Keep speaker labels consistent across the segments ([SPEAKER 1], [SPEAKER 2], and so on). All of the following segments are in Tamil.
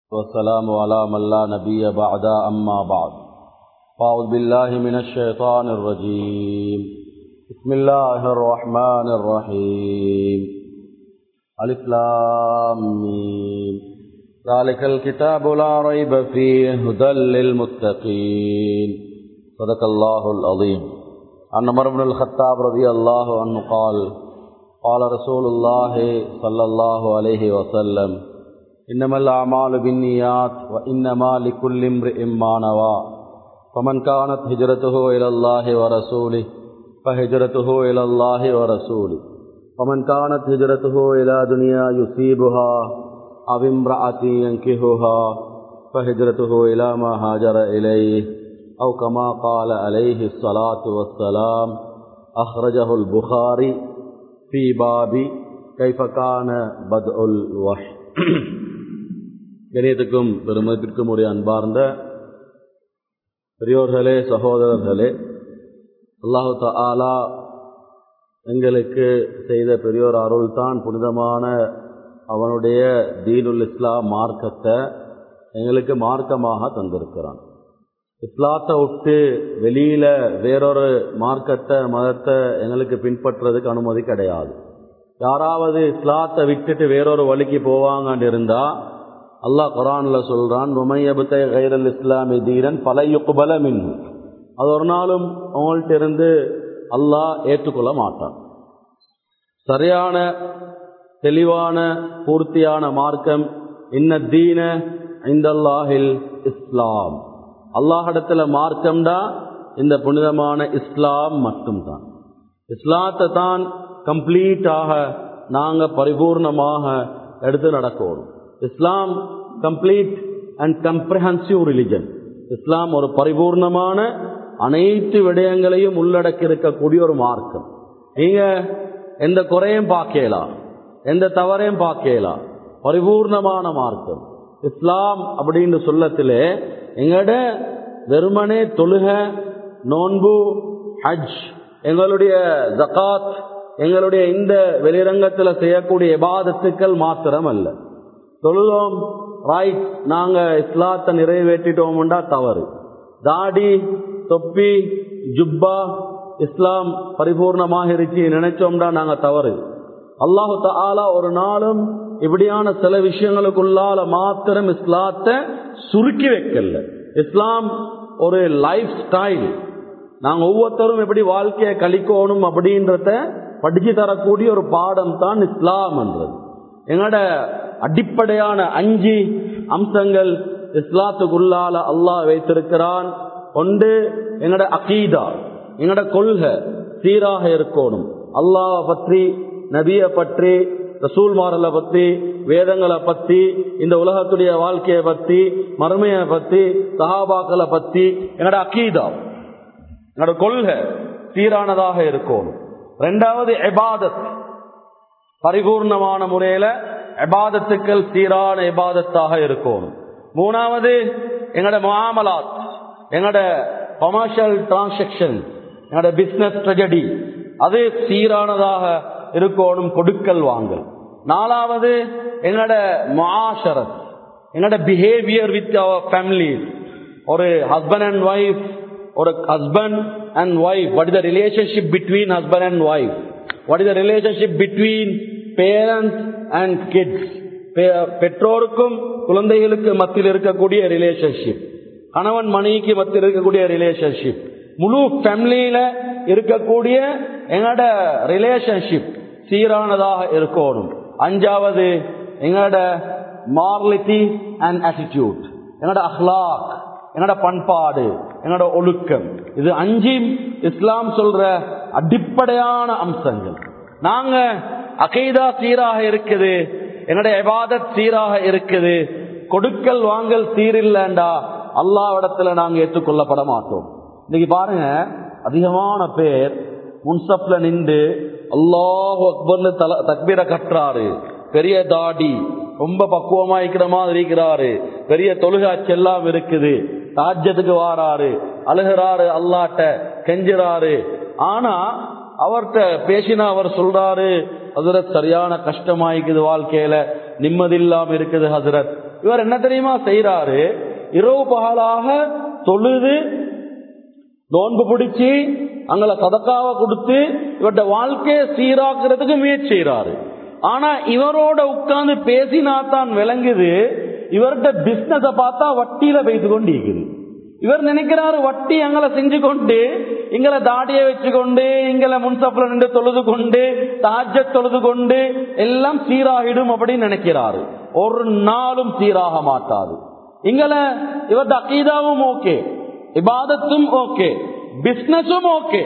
[SPEAKER 1] والسلام على من لا نبي بعد أما بعد فأعوذ بالله من الشيطان الرجيم بسم الله الرحمن الرحيم ألف لام ميم ذلك الكتاب لا ريب فيه هدى للمتقين صدق الله العظيم عن عمر بن الخطاب رضي الله عنه قال قال رسول الله صلى الله عليه وسلم إنما الأعمال بالنيات وإنما لكل امرئ ما نوى فمن كانت هجرته إلى الله ورسوله فهجرته إلى الله ورسوله ومن كانت هجرته إلى دنيا يصيبها أو امرأة ينكهها فهجرته إلى ما هاجر إليه أو كما قال عليه الصلاة والسلام أخرجه البخاري في باب كيف كان بدء الوحي கணியத்துக்கும் பெருமதிற்கும் உடைய அன்பார்ந்த பெரியோர்களே சகோதரர்களே அல்லாஹு தாலா எங்களுக்கு செய்த பெரியோர் அருள் தான் புனிதமான அவனுடைய தீனுல் இஸ்லாம் மார்க்கத்தை எங்களுக்கு மார்க்கமாக தந்திருக்கிறான் இஸ்லாத்தை விட்டு வெளியில வேறொரு மார்க்கத்தை மதத்தை எங்களுக்கு பின்பற்றுறதுக்கு அனுமதி கிடையாது யாராவது இஸ்லாத்தை விட்டுட்டு வேறொரு வழிக்கு போவாங்கன்னு இருந்தா அல்லாஹ் குரான்ல சொல்றான் உமையபுத்தை கைரல் இஸ்லாமி தீரன் பலையுக்குபல மின் அது ஒரு நாளும் அவங்கள்ட்ட இருந்து அல்லாஹ் ஏற்றுக்கொள்ள மாட்டான் சரியான தெளிவான பூர்த்தியான மார்க்கம் இன்ன தீன இந்தல்லாஹில் இஸ்லாம் அல்லாஹிடத்துல மார்க்கம்டா இந்த புனிதமான இஸ்லாம் மட்டும்தான் இஸ்லாத்தை தான் கம்ப்ளீட்டாக நாங்க பரிபூர்ணமாக எடுத்து நடக்கணும் Islam complete and comprehensive religion Islam ஒரு பரிபூர்ணமான அனைத்து விடயங்களையும் உள்ளடக்கி இருக்கக்கூடிய ஒரு மார்க்கம் நீங்க எந்த குறையும் பார்க்கலாம் எந்த தவறையும் பார்க்கலாம் பரிபூர்ணமான மார்க்கம் இஸ்லாம் அப்படின்னு சொல்லத்திலே எங்கட வெறுமனே தொழுக நோன்பு ஹஜ் எங்களுடைய ஜகாத் எங்களுடைய இந்த வெளிரங்கத்தில் செய்யக்கூடிய எபாதத்துக்கள் மாத்திரம் அல்ல தொழுதோம் ரைட் நாங்க இஸ்லாத்தை நிறைவேற்றிட்டோம்டா தவறு தாடி தொப்பி ஜுப்பா இஸ்லாம் பரிபூர்ணமாக இருக்கு நினைச்சோம்டா நாங்க தவறு அல்லாஹு தாலா ஒரு நாளும் இப்படியான சில விஷயங்களுக்குள்ளால மாத்திரம் இஸ்லாத்தை சுருக்கி வைக்கல இஸ்லாம் ஒரு லைஃப் ஸ்டைல் நாங்க ஒவ்வொருத்தரும் எப்படி வாழ்க்கையை கழிக்கணும் அப்படின்றத படிச்சு தரக்கூடிய ஒரு பாடம் தான் இஸ்லாம் என்றது எங்களோட அடிப்படையான அஞ்சு அம்சங்கள் இஸ்லாத்துக்குள்ளால அல்லாஹ் வைத்திருக்கிறான் ஒன்று எங்களோட அகீதா எங்களோட கொள்கை சீராக இருக்கணும் அல்லாஹ் பற்றி நபிய பற்றி ரசூல்மாரலை பத்தி வேதங்களை பத்தி இந்த உலகத்துடைய வாழ்க்கையை பத்தி மறுமையை பத்தி சஹாபாக்களை பத்தி என்னோட அக்கீதா என்னோட கொள்கை சீரானதாக இருக்கணும் ரெண்டாவது எபாதத் பரிபூர்ணமான முறையில எபாதத்துக்கள் சீரான எபாதத்தாக இருக்கணும் மூணாவது எங்களோட மாமலாத் எங்களோட கமர்ஷியல் டிரான்சாக்சன் எங்களோட பிசினஸ் ட்ரெஜடி அது சீரானதாக இருக்கணும் கொடுக்கல் வாங்கல் நாலாவது எங்களோட மாஷரத் எங்களோட பிஹேவியர் வித் அவர் ஃபேமிலி ஒரு ஹஸ்பண்ட் அண்ட் ஒய்ஃப் ஒரு husband and wife what is the relationship between husband and wife what is the relationship between parents and kids பெற்றோருக்கும் குழந்தைகளுக்கு மத்தியில் இருக்கக்கூடிய ரிலேஷன்ஷிப் கணவன் மனைவிக்கு மத்தியில் இருக்கக்கூடிய ரிலேஷன்ஷிப் முழு ஃபேமிலியில இருக்கக்கூடிய எங்களோட ரிலேஷன்ஷிப் சீரானதாக இருக்கணும் அஞ்சாவது எங்களோட மாரலிட்டி அண்ட் ஆட்டிடியூட் எங்களோட அஹ்லாக் என்னோட பண்பாடு என்னோட ஒழுக்கம் இது அஞ்சும் இஸ்லாம் சொல்ற அடிப்படையான அம்சங்கள் நாங்க அகைதா சீராக இருக்குது என்னோட எபாதத் சீராக இருக்குது கொடுக்கல் வாங்கல் சீரில்லைண்டா அல்லாவிடத்துல நாங்க ஏற்றுக்கொள்ளப்பட மாட்டோம் இன்னைக்கு பாருங்க அதிகமான பேர் முன்சப்ல நின்று அல்லாஹ் அக்பர்னு தல தக்பீரை கட்டுறாரு பெரிய தாடி ரொம்ப பக்குவமா இருக்கிற மாதிரி இருக்கிறாரு பெரிய தொழுகாட்சி எல்லாம் இருக்குது தாஜ்யத்துக்கு வாராரு அழுகிறாரு அல்லாட்ட கெஞ்சுறாரு ஆனா அவர்கிட்ட பேசினா அவர் சொல்றாரு ஹசரத் சரியான கஷ்டமாயிக்குது வாழ்க்கையில நிம்மதி இல்லாம இருக்குது ஹசரத் இவர் என்ன தெரியுமா செய்யறாரு இரவு பகலாக தொழுது நோன்பு பிடிச்சி அங்கள சதக்காவை கொடுத்து இவருடைய வாழ்க்கையை சீராக்குறதுக்கு முயற்சி செய்யறாரு ஆனா இவரோட உட்கார்ந்து பேசினா தான் விளங்குது இவர்கிட்ட பிசினஸ பார்த்தா வட்டியில பெய்து கொண்டு இருக்குது இவர் நினைக்கிறாரு வட்டி எங்களை செஞ்சு கொண்டு எங்களை தாடியை வச்சுக்கொண்டு எங்களை முன்சப்ல நின்று தொழுது கொண்டு தாஜ தொழுது கொண்டு எல்லாம் சீராகிடும் அப்படின்னு நினைக்கிறாரு ஒரு நாளும் சீராக மாட்டாது எங்களை இவரது அக்கீதாவும் ஓகே இபாதத்தும் ஓகே பிசினஸும் ஓகே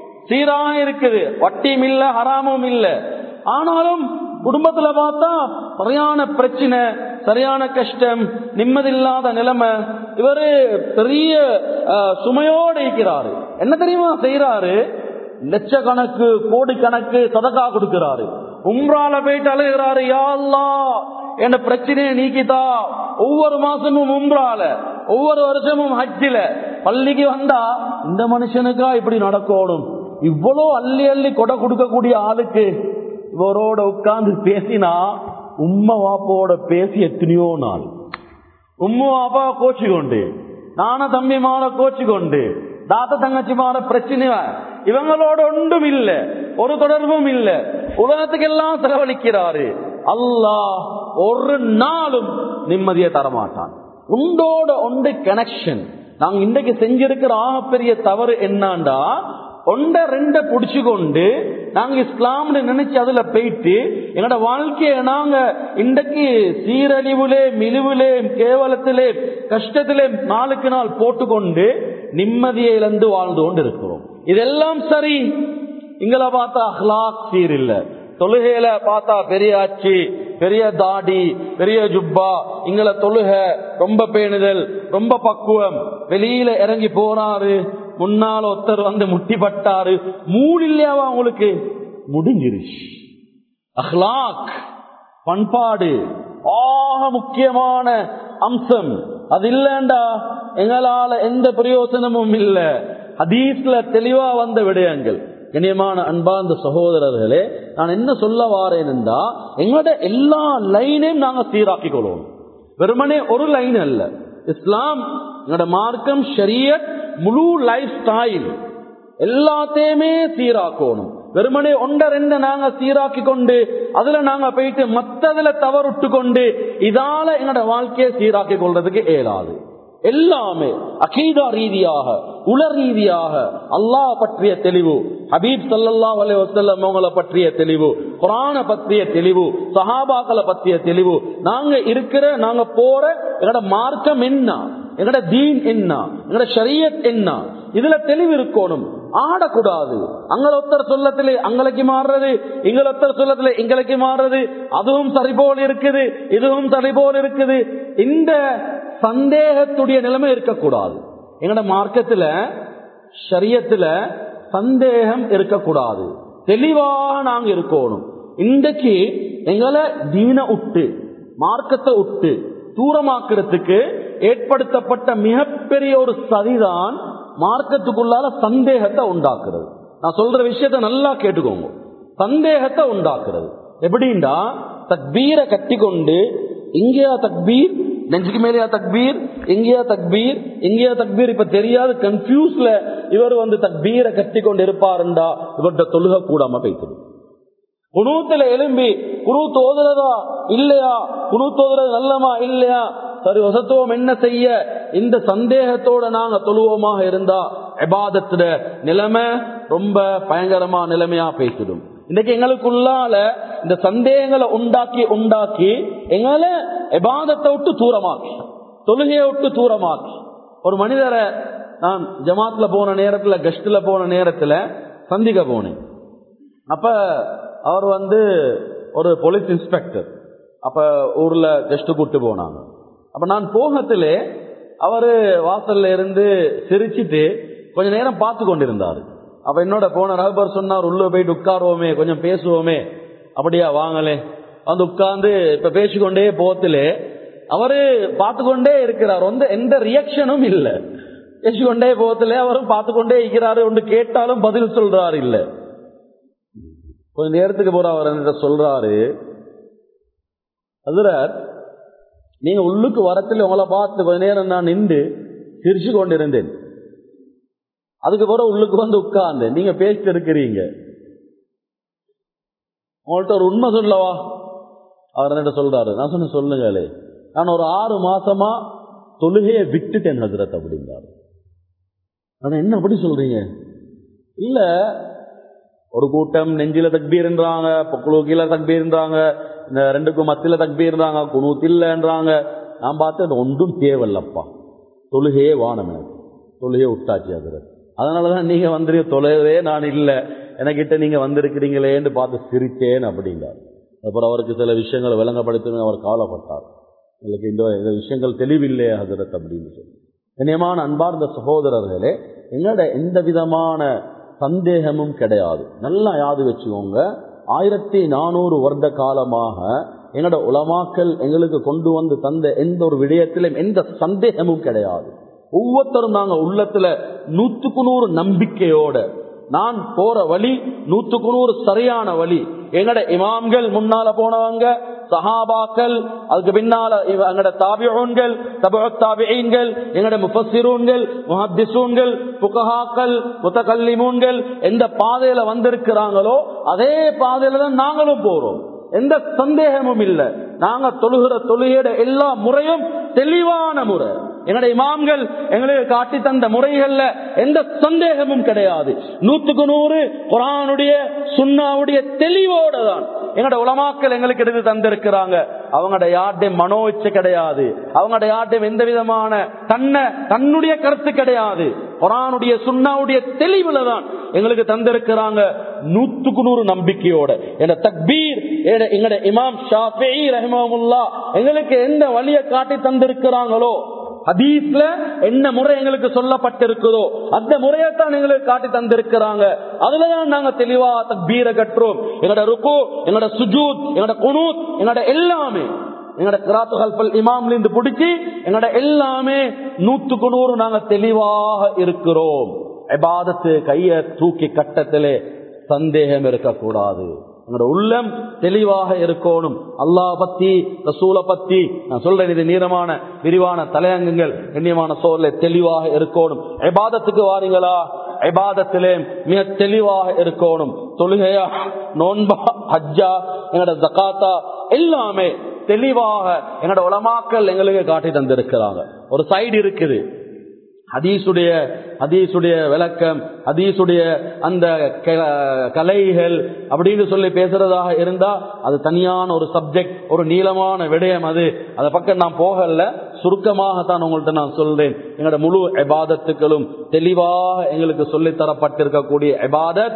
[SPEAKER 1] சீராக இருக்குது வட்டியும் இல்ல ஹராமும் இல்ல ஆனாலும் குடும்பத்துல பார்த்தா சரியான பிரச்சனை சரியான கஷ்டம் நிம்மதியில்லாத நிலைமை இவரு பெரிய சுமையோடு இருக்கிறாரு என்ன தெரியுமா செய்யறாரு லட்சக்கணக்கு கோடிக்கணக்கு சதக்கா கொடுக்கிறாரு உம்ரால போயிட்டு அழுகிறாரு யாழ்லா என்ன பிரச்சனையை நீக்கிதா ஒவ்வொரு மாசமும் உம்ரால ஒவ்வொரு வருஷமும் ஹஜ்ஜில பள்ளிக்கு வந்தா இந்த மனுஷனுக்கா இப்படி நடக்கணும் இவ்வளோ அள்ளி அள்ளி கொடை கொடுக்கக்கூடிய ஆளுக்கு இவரோட உட்கார்ந்து பேசினா உம்மா வாப்போட பேசி எத்தனையோ நாள் உம்மா வாப்பா கோச்சு கொண்டு நான தம்பி மாற கோச்சு கொண்டு தாத்த தங்கச்சி மாற பிரச்சனை இவங்களோட ஒன்றும் இல்ல ஒரு தொடர்பும் இல்ல உலகத்துக்கு எல்லாம் செலவழிக்கிறாரு அல்லாஹ் ஒரு நாளும் நிம்மதியை தரமாட்டான் உண்டோட ஒன்று கனெக்ஷன் நாங்க இன்றைக்கு செஞ்சிருக்கிற ஆகப்பெரிய தவறு என்னாண்டா ஒண்ட ரெண்ட புடிச்சு கொண்டு நாங்க இஸ்லாம்னு நினைச்சு அதுல போயிட்டு எங்களோட வாழ்க்கைய நாங்க இன்றைக்கு சீரழிவுலே மிழிவுலே கேவலத்திலே கஷ்டத்திலே நாளுக்கு நாள் போட்டுக்கொண்டு நிம்மதியை இழந்து வாழ்ந்து கொண்டு இருக்கிறோம் இதெல்லாம் சரி இங்களை பார்த்தா அஹ்லாக் சீர் இல்ல தொழுகையில பார்த்தா பெரிய ஆட்சி பெரிய தாடி பெரிய ஜுப்பா இங்களை தொழுக ரொம்ப பேணுதல் ரொம்ப பக்குவம் வெளியில இறங்கி போறாரு முன்னால ஒருத்தர் வந்து முட்டி பட்டாரு மூடு இல்லையாவா உங்களுக்கு முடிஞ்சிருச்சு அஹ்லாக் பண்பாடு ஆக முக்கியமான அம்சம் அது இல்லண்டா எங்களால எந்த பிரயோசனமும் இல்ல ஹதீஸ்ல தெளிவா வந்த விடயங்கள் கண்ணியமான அன்பார்ந்த சகோதரர்களே நான் என்ன சொல்ல வாரேன் என்றா எங்களோட எல்லா லைனையும் நாங்க சீராக்கிக் கொள்வோம் வெறுமனே ஒரு லைன் அல்ல இஸ்லாம் எங்களோட மார்க்கம் ஷரியத் முழு லைஃப் ஸ்டைல் எல்லாத்தையுமே சீராக்கணும் வெறுமனே ஒன்ற ரெண்டு நாங்க சீராக்கி கொண்டு அதுல நாங்க போயிட்டு மத்ததுல தவறுட்டு கொண்டு இதால எங்களோட வாழ்க்கையை சீராக்கி கொள்றதுக்கு இயலாது எல்லாமே அகீதா ரீதியாக உல ரீதியாக அல்லாஹ் பற்றிய தெளிவு ஹபீப் சல்லா அலி வசல்லம் அவங்களை பற்றிய தெளிவு குரான பற்றிய தெளிவு சஹாபாக்களை பற்றிய தெளிவு நாங்க இருக்கிற நாங்க போற எங்களோட மார்க்கம் என்ன எங்களோட தீன் என்ன எங்களோட ஷரியத் என்ன இதுல தெளிவு இருக்கணும் ஆடக்கூடாது அங்கள ஒருத்தர் சொல்லத்திலே அங்களுக்கு மாறுறது இங்கள ஒருத்தர் சொல்லத்திலே எங்களுக்கு மாறுறது அதுவும் சரிபோல் இருக்குது இதுவும் சரிபோல் இருக்குது இந்த சந்தேகத்துடைய நிலைமை இருக்கக்கூடாது எங்களோட மார்க்கத்துல ஷரியத்துல சந்தேகம் இருக்கக்கூடாது தெளிவாக நாங்க இருக்கணும் இன்றைக்கு எங்களை தீன உட்டு மார்க்கத்தை உட்டு தூரமாக்குறதுக்கு ஏற்படுத்தப்பட்ட மிகப்பெரிய ஒரு சதிதான் மார்க்கத்துக்குள்ளால சந்தேகத்தை உண்டாக்குறது நான் சொல்ற விஷயத்த நல்லா கேட்டுக்கோங்க சந்தேகத்தை உண்டாக்குறது எப்படின்னா தக்பீரை கட்டி கொண்டு இங்கேயா தக்பீர் நெஞ்சுக்கு மேலேயா தக்பீர் எங்கேயா தக்பீர் எங்கேயா தக்பீர் இப்ப தெரியாது கன்ஃபியூஸ்ல இவர் வந்து தக்பீரை கட்டி கொண்டு இருப்பாருண்டா இவர்கிட்ட தொழுக கூடாம போய்த்தது குணூத்துல எலும்பி குணு தோதுறதா இல்லையா குணு தோதுறது நல்லமா இல்லையா சரி வசத்துவம் என்ன செய்ய இந்த சந்தேகத்தோட நாங்க தொழுவோமாக இருந்தா எபாதத்துல நிலைமை ரொம்ப பயங்கரமா நிலைமையா பேசிடும் இன்னைக்கு எங்களுக்குள்ளால இந்த சந்தேகங்களை உண்டாக்கி உண்டாக்கி எங்களை எபாதத்தை விட்டு தூரமாக்கி தொழுகையை விட்டு தூரமாக்கி ஒரு மனிதரை நான் ஜமாத்ல போன நேரத்துல கஸ்ட்ல போன நேரத்துல சந்திக்க போனேன் அப்ப அவர் வந்து ஒரு போலீஸ் இன்ஸ்பெக்டர் அப்ப ஊர்ல கெஸ்ட் கூட்டு போனாங்க அப்ப நான் போகத்திலே அவரு வாசல்ல இருந்து சிரிச்சிட்டு கொஞ்ச நேரம் பார்த்து கொண்டிருந்தாரு அப்ப என்னோட போன ரகபர் சொன்னார் உள்ள போயிட்டு உட்காருவோமே கொஞ்சம் பேசுவோமே அப்படியா வாங்கலே வந்து உட்கார்ந்து இப்ப பேசிக்கொண்டே போத்திலே அவரு பார்த்து கொண்டே இருக்கிறார் வந்து எந்த ரியாக்ஷனும் இல்ல பேசிக்கொண்டே போத்திலே அவரும் பார்த்து கொண்டே இருக்கிறாரு ஒன்று கேட்டாலும் பதில் சொல்றாரு இல்ல கொஞ்ச நேரத்துக்கு போற அவர் என்ன சொல்றாரு அதுல நீங்க உள்ளுக்கு வரத்துல உங்களை பார்த்து கொஞ்ச நேரம் நான் நின்று சிரிச்சு கொண்டிருந்தேன் அதுக்கு பிறகு உள்ளுக்கு வந்து உட்கார்ந்து நீங்க பேசிட்டு இருக்கிறீங்க உங்கள்ட்ட ஒரு உண்மை சொல்லவா அவர் என்ன சொல்றாரு நான் சொன்ன சொல்லுங்களே நான் ஒரு ஆறு மாசமா தொழுகையை விட்டுட்டேன் ஹசரத் அப்படிங்கிறாரு ஆனா என்ன அப்படி சொல்றீங்க இல்ல ஒரு கூட்டம் நெஞ்சில தக்பீர்ன்றாங்க பொக்குழு கீழே தக்பீர்ன்றாங்க இந்த ரெண்டுக்கும் மத்தியில தக்பீர்ன்றாங்க குணூத் இல்லைன்றாங்க நான் பார்த்து ஒன்றும் தேவையில்லப்பா தொழுகையே வானம் எனக்கு தொழுகையே விட்டாச்சு ஹசரத் அதனாலதான் நீங்க வந்துரு தொலைவே நான் இல்லை எனக்கிட்ட நீங்க வந்திருக்கிறீங்களேன்னு பார்த்து சிரிச்சேன் அப்படிங்கிறார் அப்புறம் அவருக்கு சில விஷயங்களை விளங்கப்படுத்தணும் அவர் கவலைப்பட்டார் உங்களுக்கு இந்த இந்த விஷயங்கள் தெளிவில்லையே ஹசரத் அப்படின்னு சொல்லி கண்ணியமான அன்பார்ந்த சகோதரர்களே எங்களோட எந்த விதமான சந்தேகமும் கிடையாது நல்லா யாது வச்சுக்கோங்க ஆயிரத்தி நானூறு வருட காலமாக எங்களோட உலமாக்கல் எங்களுக்கு கொண்டு வந்து தந்த எந்த ஒரு விடயத்திலும் எந்த சந்தேகமும் கிடையாது ஒவ்வொருத்தரும் நாங்க உள்ளத்துல நூத்துக்கு நூறு நம்பிக்கையோட நான் போற வழி நூத்துக்கு நூறு சரியான வழி எங்கட இமாம்கள் முன்னால போனவங்க சஹாபாக்கள் அதுக்கு பின்னால எங்கட தாபியோன்கள் தாபியீன்கள் எங்கட முஃபசிரூன்கள் முஹத்திசூன்கள் புகஹாக்கள் முத்தகல்லிமூன்கள் எந்த பாதையில வந்திருக்கிறாங்களோ அதே பாதையில தான் நாங்களும் போறோம் எந்த சந்தேகமும் இல்லை நாங்க தொழுகிற தொழுகையோட எல்லா முறையும் தெளிவான முறை எங்களுடைய இமாம்கள் எங்களுக்கு காட்டி தந்த முறைகள்ல எந்த சந்தேகமும் கிடையாது நூத்துக்கு நூறு குரானுடைய சுண்ணாவுடைய தெளிவோட தான் எங்களோட உலமாக்கள் எங்களுக்கு எடுத்து தந்திருக்கிறாங்க அவங்களோட யார்டையும் மனோ இச்சை கிடையாது அவங்களோட யார்டையும் எந்த விதமான தன்னை தன்னுடைய கருத்து கிடையாது குரானுடைய சுண்ணாவுடைய தெளிவுல தான் எங்களுக்கு தந்திருக்கிறாங்க நூத்துக்கு நூறு நம்பிக்கையோட என தக்பீர் எங்களோட இமாம் ஷாஃபி ரஹிமமுல்லா எங்களுக்கு எந்த வழியை காட்டி தந்திருக்கிறாங்களோ ஹதீஸ்ல என்ன முறை எங்களுக்கு சொல்லப்பட்டிருக்குதோ அந்த முறையத்தான் எங்களுக்கு காட்டி தந்திருக்கிறாங்க அதுலதான் நாங்க தெளிவா தக்பீரை கட்டுறோம் எங்களோட ருக்கு எங்களோட சுஜூத் எங்களோட குனூத் எங்களோட எல்லாமே எங்களோட கிராத்துகள் இமாம்ல இருந்து பிடிச்சி எங்களோட எல்லாமே நூத்துக்கு நூறு நாங்க தெளிவாக இருக்கிறோம் எபாதத்து கைய தூக்கி கட்டத்திலே சந்தேகம் இருக்கக்கூடாது எங்களோட உள்ளம் தெளிவாக இருக்கணும் அல்லாஹ் பத்தி ரசூலை பத்தி நான் சொல்றேன் இது நீளமான விரிவான தலையங்கங்கள் கண்ணியமான சோர்ல தெளிவாக இருக்கணும் எபாதத்துக்கு வாரீங்களா எபாதத்திலே மிக தெளிவாக இருக்கணும் தொழுகையா நோன்பா ஹஜ்ஜா எங்களோட ஜக்காத்தா எல்லாமே தெளிவாக எங்களோட உலமாக்கள் எங்களுக்கு காட்டி தந்திருக்கிறாங்க ஒரு சைடு இருக்குது ஹதீசுடைய ஹதீசுடைய விளக்கம் ஹதீசுடைய அந்த கலைகள் அப்படின்னு சொல்லி பேசுறதாக இருந்தா அது தனியான ஒரு சப்ஜெக்ட் ஒரு நீளமான விடயம் அது அதை பக்கம் நான் போகல சுருக்கமாகத்தான் உங்கள்கிட்ட நான் சொல்றேன் எங்களோட முழு எபாதத்துக்களும் தெளிவாக எங்களுக்கு சொல்லி தரப்பட்டிருக்கக்கூடிய எபாதத்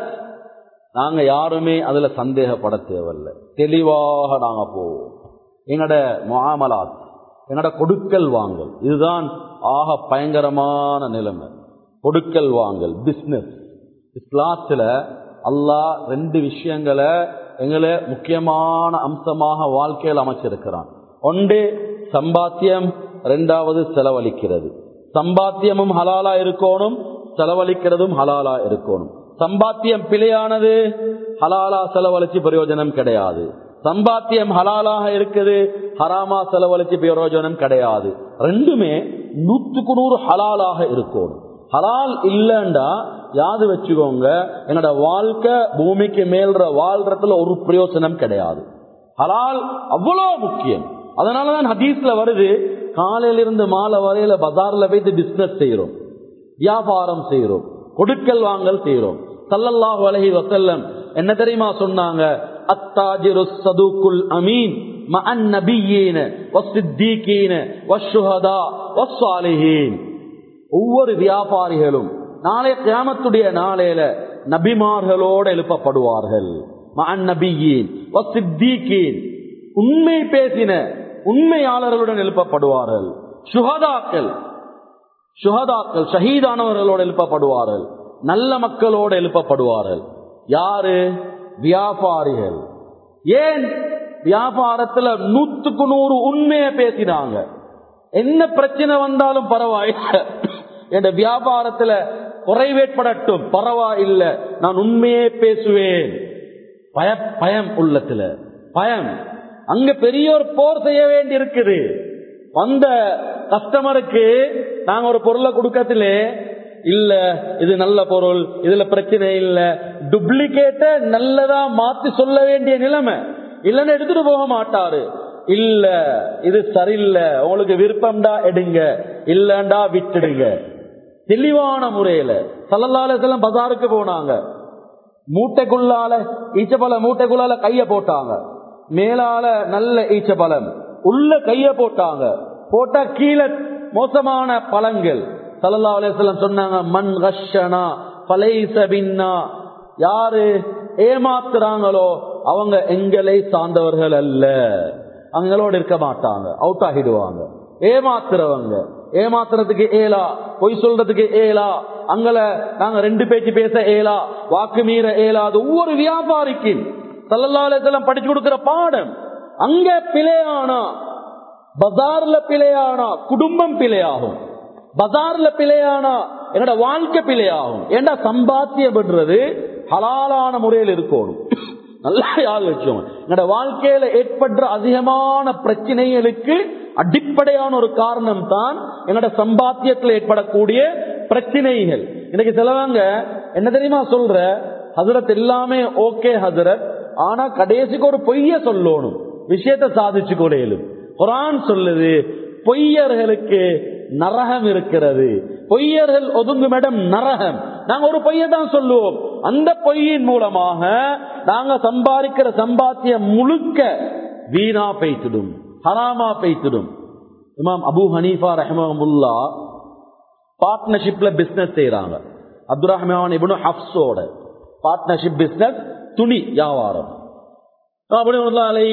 [SPEAKER 1] நாங்க யாருமே அதுல சந்தேகப்பட தேவையில்லை தெளிவாக நாங்க போவோம் எங்களோட மாமலாத் என்னோட கொடுக்கல் வாங்கல் இதுதான் ஆக பயங்கரமான நிலைமை கொடுக்கல் வாங்கல் பிசினஸ் இஸ்லாத்துல அல்லாஹ் ரெண்டு விஷயங்களை எங்களை முக்கியமான அம்சமாக வாழ்க்கையில் அமைச்சிருக்கிறான் ஒன்று சம்பாத்தியம் ரெண்டாவது செலவழிக்கிறது சம்பாத்தியமும் ஹலாலா இருக்கணும் செலவழிக்கிறதும் ஹலாலா இருக்கணும் சம்பாத்தியம் பிழையானது ஹலாலா செலவழிச்சு பிரயோஜனம் கிடையாது சம்பாத்தியம் ஹலாலாக இருக்குது ஹராமா செலவழிச்சு பிரயோஜனம் கிடையாது ரெண்டுமே நூத்துக்கு நூறு ஹலாலாக இருக்கணும் ஹலால் இல்லண்டா யாது வச்சுக்கோங்க என்னோட வாழ்க்கை பூமிக்கு மேல்ற வாழ்றதுல ஒரு பிரயோஜனம் கிடையாது ஹலால் அவ்வளவு முக்கியம் அதனாலதான் ஹதீஸ்ல வருது காலையில இருந்து மாலை வரையில பஜார்ல போயிட்டு பிசினஸ் செய்யறோம் வியாபாரம் செய்யறோம் கொடுக்கல் வாங்கல் செய்யறோம் சல்லல்லாஹு அலஹி வசல்லம் என்ன தெரியுமா சொன்னாங்க அத்தாஜிரு சதுக்குல் அமீன் மஅன் நபியீன வஸ்ஸித்தீகீன வஷ்ஷுஹதா வஸ்ஸாலிஹீன் ஒவ்வொரு வியாபாரிகளும் நாளை கியாமத்துடைய நாளையில நபிமார்களோடு எழுப்பப்படுவார்கள் மஅன் நபியீன் வஸ்ஸித்தீகீன் உண்மை பேசின உண்மையாளர்களுடன் எழுப்பப்படுவார்கள் சுகதாக்கள் சுகதாக்கள் ஷஹீதானவர்களோடு எழுப்பப்படுவார்கள் நல்ல மக்களோடு எழுப்பப்படுவார்கள் யாரு வியாபாரிகள் ஏன் வியாபாரத்துல நூத்துக்கு நூறு உண்மையை பேசினாங்க என்ன பிரச்சனை வந்தாலும் பரவாயில்ல என் வியாபாரத்துல குறைவேற்படட்டும் பரவாயில்ல நான் உண்மையே பேசுவேன் பய பயம் உள்ளத்துல பயம் அங்க பெரிய ஒரு போர் செய்ய வேண்டி இருக்குது வந்த கஸ்டமருக்கு நாங்க ஒரு பொருளை கொடுக்கறதுல இல்ல இது நல்ல பொருள் இதுல பிரச்சனை இல்ல டூப்ளிகேட்ட நல்லதா மாத்தி சொல்ல வேண்டிய நிலைமை இல்லன்னு எடுத்துட்டு போக மாட்டாரு இல்ல இது சரியில்லை உங்களுக்கு விருப்பம்டா எடுங்க இல்லண்டா விட்டுடுங்க தெளிவான முறையில சல்லல்லால பஜாருக்கு போனாங்க மூட்டைக்குள்ளால ஈச்சப்பழ மூட்டைக்குள்ளால கைய போட்டாங்க மேலால நல்ல ஈச்சப்பழம் உள்ள கைய போட்டாங்க போட்டா கீழே மோசமான பழங்கள் சல்லல்லா அலிஸ்லாம் சொன்னாங்க மண் கஷனா பலைச பின்னா யாரு ஏமாத்துறாங்களோ அவங்க எங்களை சார்ந்தவர்கள் அல்ல அவங்களோட இருக்க மாட்டாங்க அவுட் ஆகிடுவாங்க ஏமாத்துறவங்க ஏமாத்துறதுக்கு ஏலா பொய் சொல்றதுக்கு ஏலா அங்கல நாங்க ரெண்டு பேச்சு பேச ஏலா வாக்கு மீற ஏலாது ஒவ்வொரு வியாபாரிக்கும் சல்லல்லாஹு படிச்சு கொடுக்கிற பாடம் அங்க பிழையானா பஜார்ல பிழையானா குடும்பம் பிழையாகும் பஜார்ல பிழையானா என்னோட வாழ்க்கை பிழையாகும் ஏண்டா சம்பாத்தியம் பண்றது ஹலாலான முறையில் இருக்கணும் நல்லா யாழ் வச்சோம் என்னோட வாழ்க்கையில ஏற்படுற அதிகமான பிரச்சனைகளுக்கு அடிப்படையான ஒரு காரணம் தான் என்னோட சம்பாத்தியத்தில் ஏற்படக்கூடிய பிரச்சனைகள் இன்னைக்கு சிலவங்க என்ன தெரியுமா சொல்ற ஹசரத் எல்லாமே ஓகே ஹசரத் ஆனா கடைசிக்கு ஒரு பொய்ய சொல்லணும் விஷயத்தை சாதிச்சு கொடையிலும் குரான் சொல்லுது பொய்யர்களுக்கு நரகம் இருக்கிறது பொய்யர்கள் ஒதுங்கும் இடம் நரகம் நாங்க ஒரு பொய்யை தான் சொல்லுவோம் அந்த பொய்யின் மூலமாக நாங்க சம்பாதிக்கிற சம்பாத்தியம் முழுக்க வீணா பெய்த்திடும் ஹராமா பெய்த்திடும் இமாம் அபு ஹனீஃபா ரஹமுல்லா பார்ட்னர்ஷிப்ல பிசினஸ் செய்யறாங்க அப்துல் ரஹ்மான் இபுனு ஹப்ஸோட பார்ட்னர்ஷிப் பிசினஸ் துணி வியாபாரம் அலை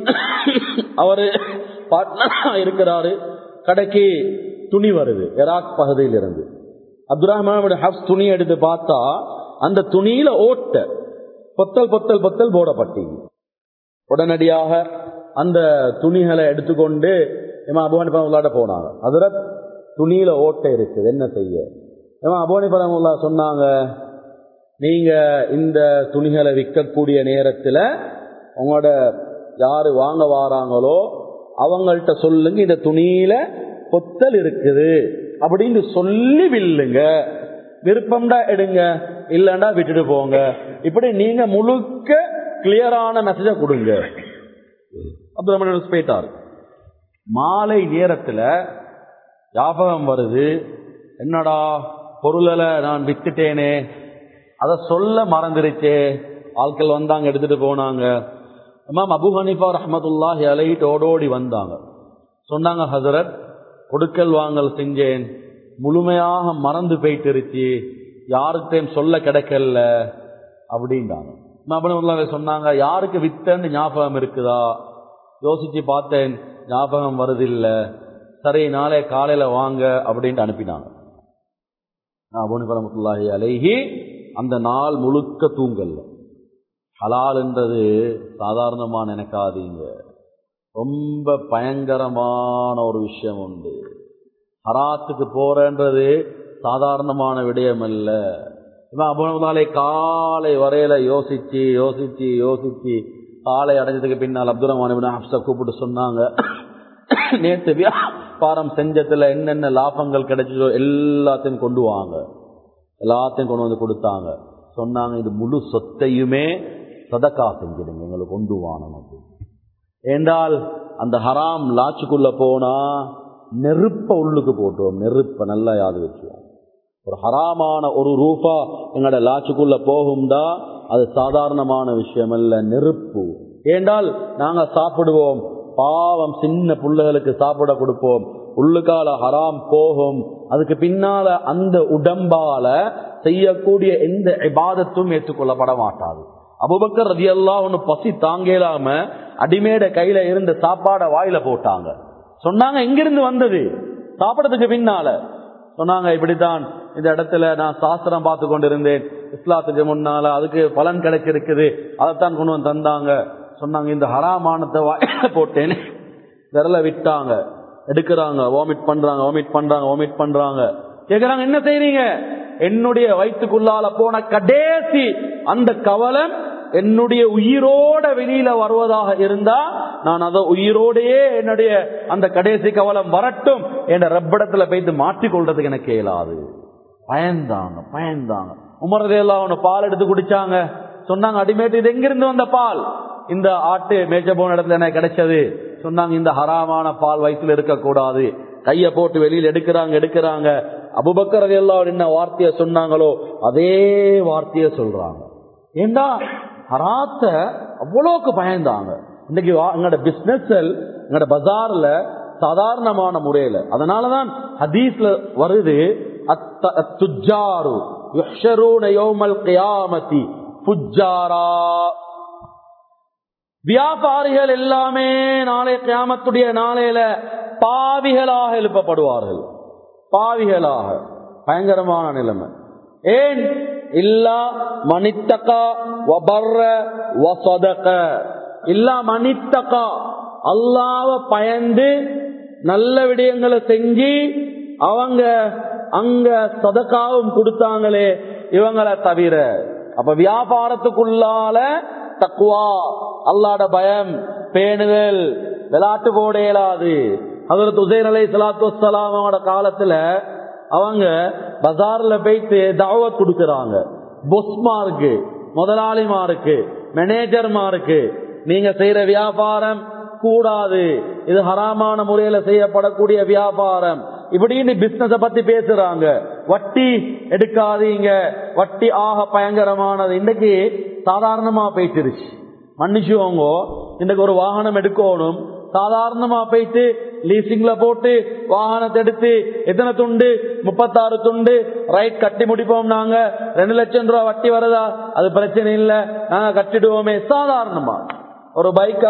[SPEAKER 1] அவரு பார்ட்னரா இருக்கிறாரு கடைக்கு துணி வருது இராக் பகுதியில் இருந்து அப்துல் ரஹ்மான் ஹப்ஸ் துணி எடுத்து பார்த்தா அந்த துணியில ஓட்ட பொத்தல் பொத்தல் பொத்தல் போடப்பட்டீங்க உடனடியாக அந்த துணிகளை எடுத்துக்கொண்டு இமா அபுஹனி பரமுல்லாட்ட போனாங்க அதுல துணியில ஓட்டை இருக்குது என்ன செய்ய இமா அபுஹனி பரமுல்லா சொன்னாங்க நீங்க இந்த துணிகளை விற்கக்கூடிய நேரத்தில் உங்களோட யாரு வாங்க வாராங்களோ அவங்கள்ட்ட சொல்லுங்க இந்த துணியில பொத்தல் இருக்குது அப்படின்னு சொல்லி வில்லுங்க விருப்பம்டா எடுங்க இல்லண்டா விட்டுட்டு போங்க இப்படி நீங்க முழுக்க கிளியரான மெசேஜ கொடுங்க அப்துல் போயிட்டாரு மாலை நேரத்துல ஞாபகம் வருது என்னடா பொருளை நான் வித்துட்டேனே அதை சொல்ல மறந்துருச்சே ஆட்கள் வந்தாங்க எடுத்துட்டு போனாங்க இமாம் அபு ஹனிஃபா ரஹமத்துல்லாஹி அலைட்டு ஓடோடி வந்தாங்க சொன்னாங்க ஹசரத் கொடுக்கல் வாங்கல் செஞ்சேன் முழுமையாக மறந்து போயிட்டுருச்சு யாருக்கையும் சொல்ல கிடைக்கல அப்படின்றாங்க அபனுல்லாவே சொன்னாங்க யாருக்கு வித்தன்னு ஞாபகம் இருக்குதா யோசிச்சு பார்த்தேன் ஞாபகம் வருதில்ல சரி நாளை காலையில வாங்க அப்படின்ட்டு அனுப்பினாங்க அபுனி பரமத்துல்லாஹி அலைஹி அந்த நாள் முழுக்க தூங்கல்ல ஹலால்ன்றது சாதாரணமா நினைக்காதீங்க ரொம்ப பயங்கரமான ஒரு விஷயம் உண்டு ஹராத்துக்கு போறன்றது சாதாரணமான விடயம் அல்ல இவன் அபுனாலே காலை வரையில யோசிச்சு யோசிச்சு யோசிச்சு காலை அடைஞ்சதுக்கு பின்னால் அப்துல் ரஹ்மான் ஹப்ஸ கூப்பிட்டு சொன்னாங்க நேற்று வியாபாரம் செஞ்சதுல என்னென்ன லாபங்கள் கிடைச்சதோ எல்லாத்தையும் கொண்டு வாங்க எல்லாத்தையும் கொண்டு வந்து கொடுத்தாங்க சொன்னாங்க இது முழு சொத்தையுமே சதக்கா செஞ்சிடுங்க எங்களுக்கு கொண்டு வாங்கணும் அப்படின்னு ஏண்டால் அந்த ஹராம் லாச்சுக்குள்ள போனா நெருப்ப உள்ளுக்கு போட்டுவோம் நெருப்ப நல்லா யாது வச்சுவோம் ஒரு ஹராமான ஒரு ரூபா எங்களோட லாச்சுக்குள்ள போகும்டா அது சாதாரணமான விஷயம் அல்ல நெருப்பு ஏண்டால் நாங்க சாப்பிடுவோம் பாவம் சின்ன பிள்ளைகளுக்கு சாப்பிட கொடுப்போம் உள்ளுக்கால ஹராம் போகும் அதுக்கு பின்னால அந்த உடம்பால செய்யக்கூடிய எந்த இபாதத்தும் ஏற்றுக்கொள்ளப்பட மாட்டாது அபுபக்கர் ரதி எல்லாம் ஒண்ணு பசி தாங்கலாம அடிமேட கையில இருந்த சாப்பாட வாயில போட்டாங்க சொன்னாங்க எங்கிருந்து வந்தது சாப்பிடறதுக்கு பின்னால சொன்னாங்க இப்படித்தான் இந்த இடத்துல நான் சாஸ்திரம் பார்த்து கொண்டிருந்தேன் இஸ்லாத்துக்கு முன்னால அதுக்கு பலன் கிடைச்சிருக்குது அதைத்தான் கொண்டு வந்து தந்தாங்க சொன்னாங்க இந்த ஹராமானத்தை வாயில போட்டேன்னு விரல விட்டாங்க எடுக்கிறாங்க வாமிட் பண்றாங்க வாமிட் பண்றாங்க வாமிட் பண்றாங்க கேக்குறாங்க என்ன செய்றீங்க என்னுடைய வயிற்றுக்குள்ளால போன கடைசி அந்த கவலம் என்னுடைய உயிரோட வெளியில வருவதாக இருந்தா நான் அதை உயிரோடையே என்னுடைய அந்த கடைசி கவலம் வரட்டும் என்ற ரப்பிடத்துல போயிட்டு மாற்றிக்கொள்றதுக்கு எனக்கு இயலாது பயந்தாங்க பயந்தாங்க உமரதெல்லாம் அவனை பால் எடுத்து குடிச்சாங்க சொன்னாங்க அடிமேட்டு இது எங்கிருந்து வந்த பால் இந்த ஆட்டு மேய்ச்ச போன இடத்துல எனக்கு கிடைச்சது சொன்னாங்க இந்த ஹராமான பால் வயிற்றுல இருக்கக்கூடாது கைய போட்டு வெளியில் எடுக்கிறாங்க எடுக்கிறாங்க அபுபக்கர் எல்லாம் என்ன வார்த்தைய சொன்னாங்களோ அதே வார்த்தைய சொல்றாங்க ஏண்டா ஹராத்த அவ்வளோக்கு பயந்தாங்க இன்னைக்கு வா- எங்களோட பிசினஸ் எங்களோட பஜார்ல சாதாரணமான முறையில அதனாலதான் ஹதீஸ்ல வருது அத்த- அத்துஜாரு யுஹ்ஷரூன யௌமல் கியாமத்தி புஜ்ஜாரா வியாபாரிகள் எல்லாமே நாளை கியாமத்துடைய நாளையில பாவிகளாக எழுப்பப்படுவார்கள் பாவிகளாக பயங்கரமான நிலைமை ஏன் இல்லா மனித்தகா வபர்ர வசதக இல்லா மனித்தகா அல்லாவ பயந்து நல்ல விடயங்களை செஞ்சு அவங்க அங்க சதக்காவும் கொடுத்தாங்களே இவங்களை தவிர அப்ப வியாபாரத்துக்குள்ளால தக்குவா அல்லாட பயம் பேணுதல் விளையாட்டு போட இயலாது அதற்கு உசைன் அலை சலாத்து வலாமோட காலத்துல அவங்க பஜார்ல போயிட்டு தாவத் கொடுக்கறாங்க பொஸ்மாருக்கு முதலாளிமாருக்கு மேனேஜர்மாருக்கு நீங்க செய்யற வியாபாரம் கூடாது இது ஹராமான முறையில செய்யப்படக்கூடிய வியாபாரம் இப்படின்னு பிசினஸ் பத்தி பேசுறாங்க வட்டி எடுக்காதீங்க வட்டி ஆக பயங்கரமானது இன்னைக்கு சாதாரணமா போயிட்டுருச்சு மன்னிச்சுவோங்க இன்னைக்கு ஒரு வாகனம் எடுக்கணும் சாதாரணமா போயிட்டு லீசிங்ல போட்டு வாகனத்தை எடுத்து எத்தனை துண்டு முப்பத்தாறு துண்டு ரைட் கட்டி முடிப்போம் நாங்க ரெண்டு லட்சம் ரூபாய் வட்டி வருதா அது பிரச்சனை இல்ல நாங்க கட்டிடுவோமே சாதாரணமா ஒரு பைக்கா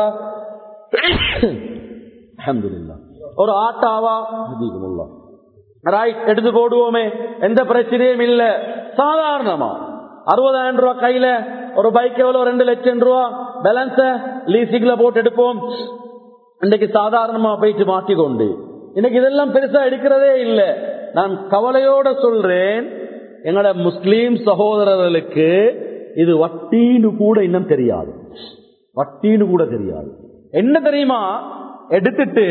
[SPEAKER 1] அல்ஹம்துலில்லாஹ் ஒரு ஆட்டாவா ஹதீகுமுல்லாஹ் ரைட் எடுத்து போடுவோமே எந்த பிரச்சனையும் இல்ல சாதாரணமா அறுபதாயிரம் ரூபாய் கையில ஒரு பைக் எவ்வளவு ரெண்டு லட்சம் ரூபாய் பேலன்ஸ லீசிங்ல போட்டு எடுப்போம் இன்னைக்கு சாதாரணமா போயிட்டு மாட்டிக்கொண்டு இன்னைக்கு இதெல்லாம் பெருசா எடுக்கிறதே இல்ல நான் கவலையோட சொல்றேன் எங்களோட முஸ்லீம் சகோதரர்களுக்கு இது வட்டின்னு கூட இன்னும் தெரியாது வட்டின்னு கூட தெரியாது என்ன தெரியுமா எடுத்துட்டு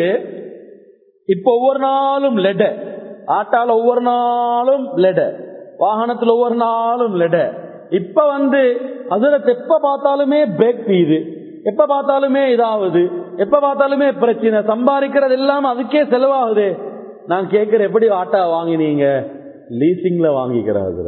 [SPEAKER 1] இப்ப ஒவ்வொரு நாளும் லெட ஆட்டால ஒவ்வொரு நாளும் லெட வாகனத்துல ஒவ்வொரு நாளும் லெட இப்ப வந்து அதுல எப்ப பார்த்தாலுமே பிரேக் பீது எப்ப பார்த்தாலுமே இதாகுது எப்ப பார்த்தாலுமே பிரச்சனை சம்பாதிக்கிறது எல்லாம் அதுக்கே செலவாகுது நான் கேட்கிறேன் எப்படி ஆட்டா வாங்கினீங்க லீசிங்ல வாங்கிக்கிறது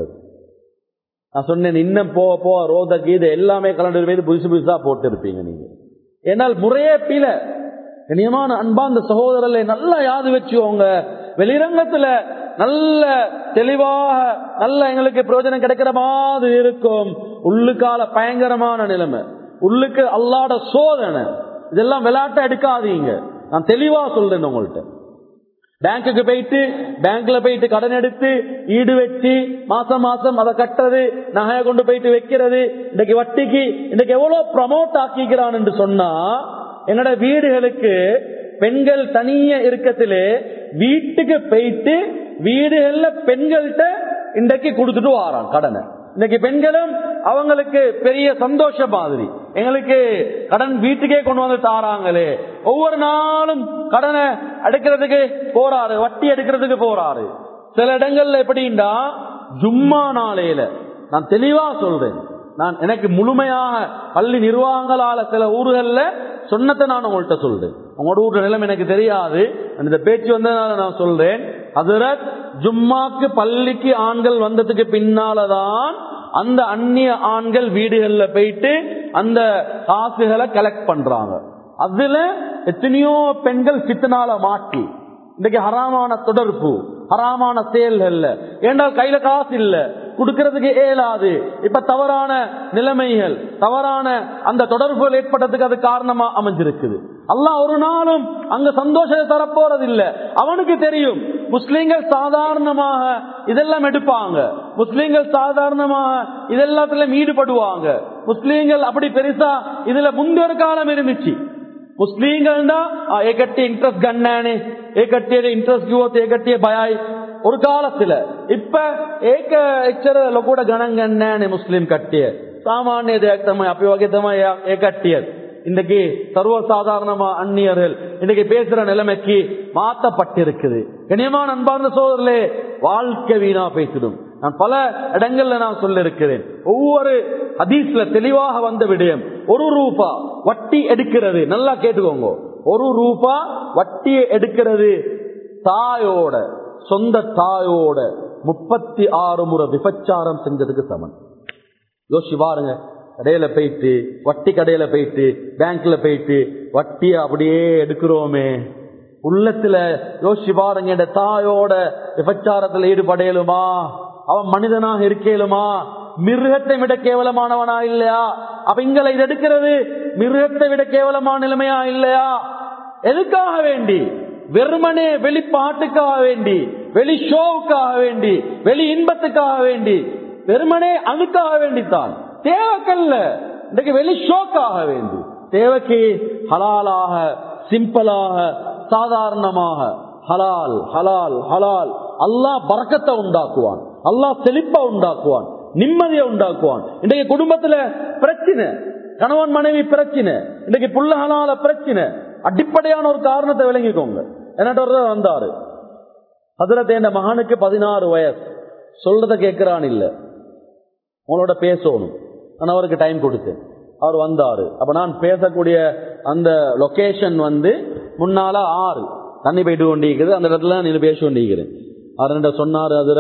[SPEAKER 1] நான் சொன்னேன் இன்னும் போக போக ரோத கீதை எல்லாமே கலண்டர் மீது புதுசு புதுசா போட்டு இருப்பீங்க நீங்க ஏன்னால் முறையே பீல கண்ணியமான அன்பாந்த சகோதரர்களை நல்லா யாது வச்சுக்கோங்க வெளிரங்கத்துல நல்ல தெளிவாக நல்ல எங்களுக்கு பிரயோஜனம் கிடைக்கிற மாதிரி இருக்கும் உள்ளுக்கால பயங்கரமான நிலைமை உள்ளுக்கு அல்லாட சோதனை இதெல்லாம் விளையாட்ட எடுக்காதீங்க நான் தெளிவா சொல்றேன் உங்கள்கிட்ட பேங்க்குக்கு போயிட்டு பேங்க்ல போயிட்டு கடன் எடுத்து ஈடு வச்சு மாசம் மாசம் அதை கட்டுறது நகையை கொண்டு போயிட்டு வைக்கிறது இன்னைக்கு வட்டிக்கு இன்னைக்கு எவ்வளவு ப்ரமோட் ஆக்கிக்கிறான் என்று சொன்னா என்னோட வீடுகளுக்கு பெண்கள் தனிய இருக்கத்திலே வீட்டுக்கு போயிட்டு வீடுகள்ல பெண்கள்கிட்ட இன்றைக்கு கொடுத்துட்டு வாரான் கடனை இன்னைக்கு பெண்களும் அவங்களுக்கு பெரிய சந்தோஷம் மாதிரி எங்களுக்கு கடன் வீட்டுக்கே கொண்டு வந்து தாராங்களே ஒவ்வொரு நாளும் கடனை எடுக்கிறதுக்கு போறாரு வட்டி எடுக்கிறதுக்கு போறாரு சில இடங்கள்ல எப்படின்னா ஜும்மா நாளையில நான் தெளிவா சொல்றேன் நான் எனக்கு முழுமையாக பள்ளி நிர்வாகங்களால சில ஊர்கள்ல சொன்னதை நான் உங்கள்கிட்ட சொல்றேன் உங்களோட ஊர் நிலைமை எனக்கு தெரியாது இந்த பேச்சு வந்ததுனால நான் சொல்றேன் ஹசரத் ஜும்மாக்கு பள்ளிக்கு ஆண்கள் வந்ததுக்கு பின்னாலதான் அந்த அந்நிய ஆண்கள் வீடுகள்ல போயிட்டு அந்த காசுகளை கலெக்ட் பண்றாங்க அதுல எத்தனையோ பெண்கள் சித்தனால மாட்டி இன்னைக்கு ஹராமான தொடர்பு ஹராமான செயல்கள்ல ஏண்டால் கையில காசு இல்ல கொடுக்கறதுக்கு இயலாது இப்ப தவறான நிலைமைகள் தவறான அந்த தொடர்புகள் ஏற்பட்டதுக்கு அது காரணமா அமைஞ்சிருக்குது அல்லாஹ் ஒரு நாளும் அங்க சந்தோஷத்தை தரப்போறது இல்ல அவனுக்கு தெரியும் முஸ்லீம்கள் சாதாரணமாக இதெல்லாம் எடுப்பாங்க முஸ்லீம்கள் சாதாரணமாக இதெல்லாத்திலும் ஈடுபடுவாங்க முஸ்லீம்கள் அப்படி பெருசா இதுல முந்தைய ஒரு காலம் இருந்துச்சு ಮುಸ್ಲಿಂಗಳನ್ನ ಏಕಟ್ಟಿ ಇಂಟ್ರೆಸ್ಟ್ ಗಣ್ಣಾಣೆ ಏಕಟ್ಟಿಯ ಇಂಟ್ರೆಸ್ಟ್ ಯುವತ್ ಏಕಟ್ಟಿಯ ಭಯಾಯ್ ஒரு காலத்துல இப்ப ஏக எச்சர கூட கணங்கண்ணானே முஸ்லிம் கட்டிய சாமானிய தேக்தம அப்பி வகை ஏ கட்டியது இன்னைக்கு சர்வசாதாரணமா அந்நியர்கள் இன்னைக்கு பேசுற நிலைமைக்கு மாத்தப்பட்டிருக்குது கனியமான அன்பார்ந்த சோதரிலே வாழ்க்கை வீணா பேசிடும் நான் பல இடங்கள்ல நான் சொல்ல இருக்கிறேன் ஒவ்வொரு ஹதீஸ்ல தெளிவாக வந்த விடயம் ஒரு ரூபா வட்டி எடுக்கிறது நல்லா கேட்டுக்கோங்க ஒரு ரூபா வட்டியை எடுக்கிறது தாயோட சொந்த தாயோட முப்பத்தி ஆறு முறை விபச்சாரம் செஞ்சதுக்கு சமன் யோசிச்சு பாருங்க கடையில போயிட்டு வட்டி கடையில போயிட்டு பேங்க்ல போயிட்டு வட்டி அப்படியே எடுக்கிறோமே உள்ளத்துல யோசிச்சு பாருங்க இந்த தாயோட விபச்சாரத்துல ஈடுபடையலுமா அவன் மனிதனாக இருக்கேலுமா மிருகத்தை விட கேவலமானவனா இல்லையா அப்ப இங்களை இது எடுக்கிறது மிருகத்தை விட கேவலமான நிலைமையா இல்லையா எதுக்காக வேண்டி வெறுமனே வெளிப்பாட்டுக்காக வேண்டி வெளி ஷோவுக்காக வேண்டி வெளி இன்பத்துக்காக வேண்டி வெறுமனே அதுக்காக வேண்டித்தான் தேவைக்கல்ல இன்றைக்கு வெளி ஷோக்காக வேண்டி தேவைக்கு ஹலாலாக சிம்பிளாக சாதாரணமாக ஹலால் ஹலால் ஹலால் அல்லாஹ் பறக்கத்தை உண்டாக்குவான் அல்லாஹ் செழிப்பா உண்டாக்குவான் நிம்மதியை உண்டாக்குவான் இன்றைக்கு குடும்பத்துல பிரச்சனை கணவன் மனைவி பிரச்சனை இன்னைக்கு புள்ள ஹலால பிரச்சனை அடிப்படையான ஒரு காரணத்தை விளங்கிக்கோங்க என்னட்ட ஒருத்தர் வந்தாரு அதுல தேண்ட மகனுக்கு பதினாறு வயசு சொல்றத கேட்கிறான் இல்ல உங்களோட பேசணும் நான் அவருக்கு டைம் கொடுத்தேன் அவர் வந்தாரு அப்ப நான் பேசக்கூடிய அந்த லொகேஷன் வந்து முன்னால ஆறு தண்ணி போயிட்டு கொண்டிருக்குது அந்த இடத்துல நீங்க பேசி கொண்டிருக்கிறேன் அவர் சொன்னாரு அதுல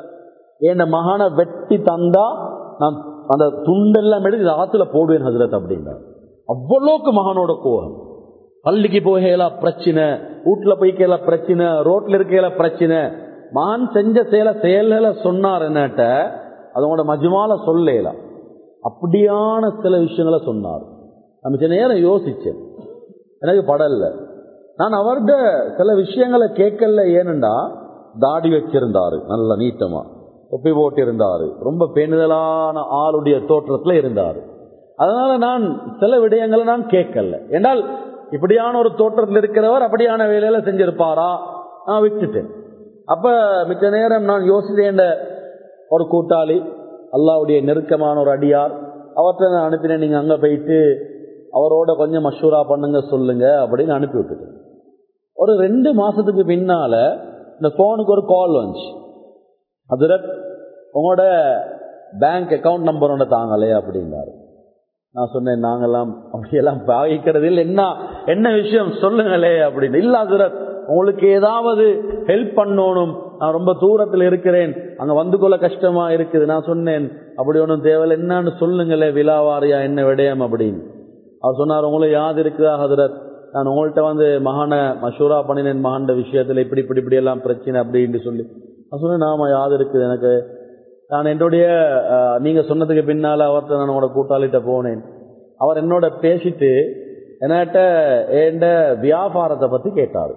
[SPEAKER 1] என் மகனை வெட்டி தந்தா நான் அந்த துண்டெல்லாம் எடுத்து ஆத்துல போடுவேன் ஹசரத் அப்படின்னார் அவ்வளோக்கு மகனோட கோபம் பள்ளிக்கு போகையில பிரச்சனை வீட்டுல போய்க்கல பிரச்சனை ரோட்ல இருக்கையில பிரச்சனை மகன் செஞ்ச செயல செயல்களை சொன்னார் என்னட்ட அதோட மஜ்மால சொல்லலாம் அப்படியான சில விஷயங்களை சொன்னார் நம்ம சில நேரம் யோசிச்சேன் எனக்கு படல நான் அவர்கிட்ட சில விஷயங்களை கேட்கல ஏனண்டா தாடி வச்சிருந்தாரு நல்ல நீட்டமா தொப்பி போட்டு இருந்தாரு ரொம்ப பேணுதலான ஆளுடைய தோற்றத்துல இருந்தாரு அதனால நான் சில விடயங்களை நான் கேட்கல என்றால் இப்படியான ஒரு தோற்றத்தில் இருக்கிறவர் அப்படியான வேலையில செஞ்சிருப்பாரா நான் விட்டுட்டேன் அப்ப மிச்ச நேரம் நான் யோசித்தேன் ஒரு கூட்டாளி அல்லாவுடைய நெருக்கமான ஒரு அடியார் அவர்கிட்ட நான் அனுப்பினேன் நீங்க அங்க போயிட்டு அவரோட கொஞ்சம் மஷூரா பண்ணுங்க சொல்லுங்க அப்படின்னு அனுப்பி விட்டுட்டேன் ஒரு ரெண்டு மாசத்துக்கு பின்னால இந்த போனுக்கு ஒரு கால் வந்துச்சு அதுல உங்களோட பேங்க் அக்கவுண்ட் நம்பர் ஒன்று தாங்களே அப்படின்னாரு நான் சொன்னேன் நாங்கெல்லாம் அப்படியெல்லாம் பாவிக்கிறது இல்லை என்ன என்ன விஷயம் சொல்லுங்களே அப்படின்னு இல்ல அதுரத் உங்களுக்கு ஏதாவது ஹெல்ப் பண்ணணும் நான் ரொம்ப தூரத்தில் இருக்கிறேன் அங்க வந்து கொள்ள கஷ்டமா இருக்குது நான் சொன்னேன் அப்படி ஒன்றும் தேவையில்லை என்னன்னு சொல்லுங்களே விழாவாரியா என்ன விடயம் அப்படின்னு அவர் சொன்னார் உங்களுக்கு யாது இருக்குதா ஹதரத் நான் உங்கள்கிட்ட வந்து மகான மஷூரா பண்ணினேன் மகாண்ட விஷயத்துல இப்படி இப்படி இப்படி எல்லாம் பிரச்சனை அப்படின்னு சொல்லி நான் சொன்னேன் நாம யாது இருக்குது எனக்கு நான் என்னுடைய நீங்க சொன்னதுக்கு பின்னால அவர்கிட்ட நான் உங்களோட கூட்டாளிட்ட போனேன் அவர் என்னோட பேசிட்டு என்கிட்ட என் வியாபாரத்தை பத்தி கேட்டாரு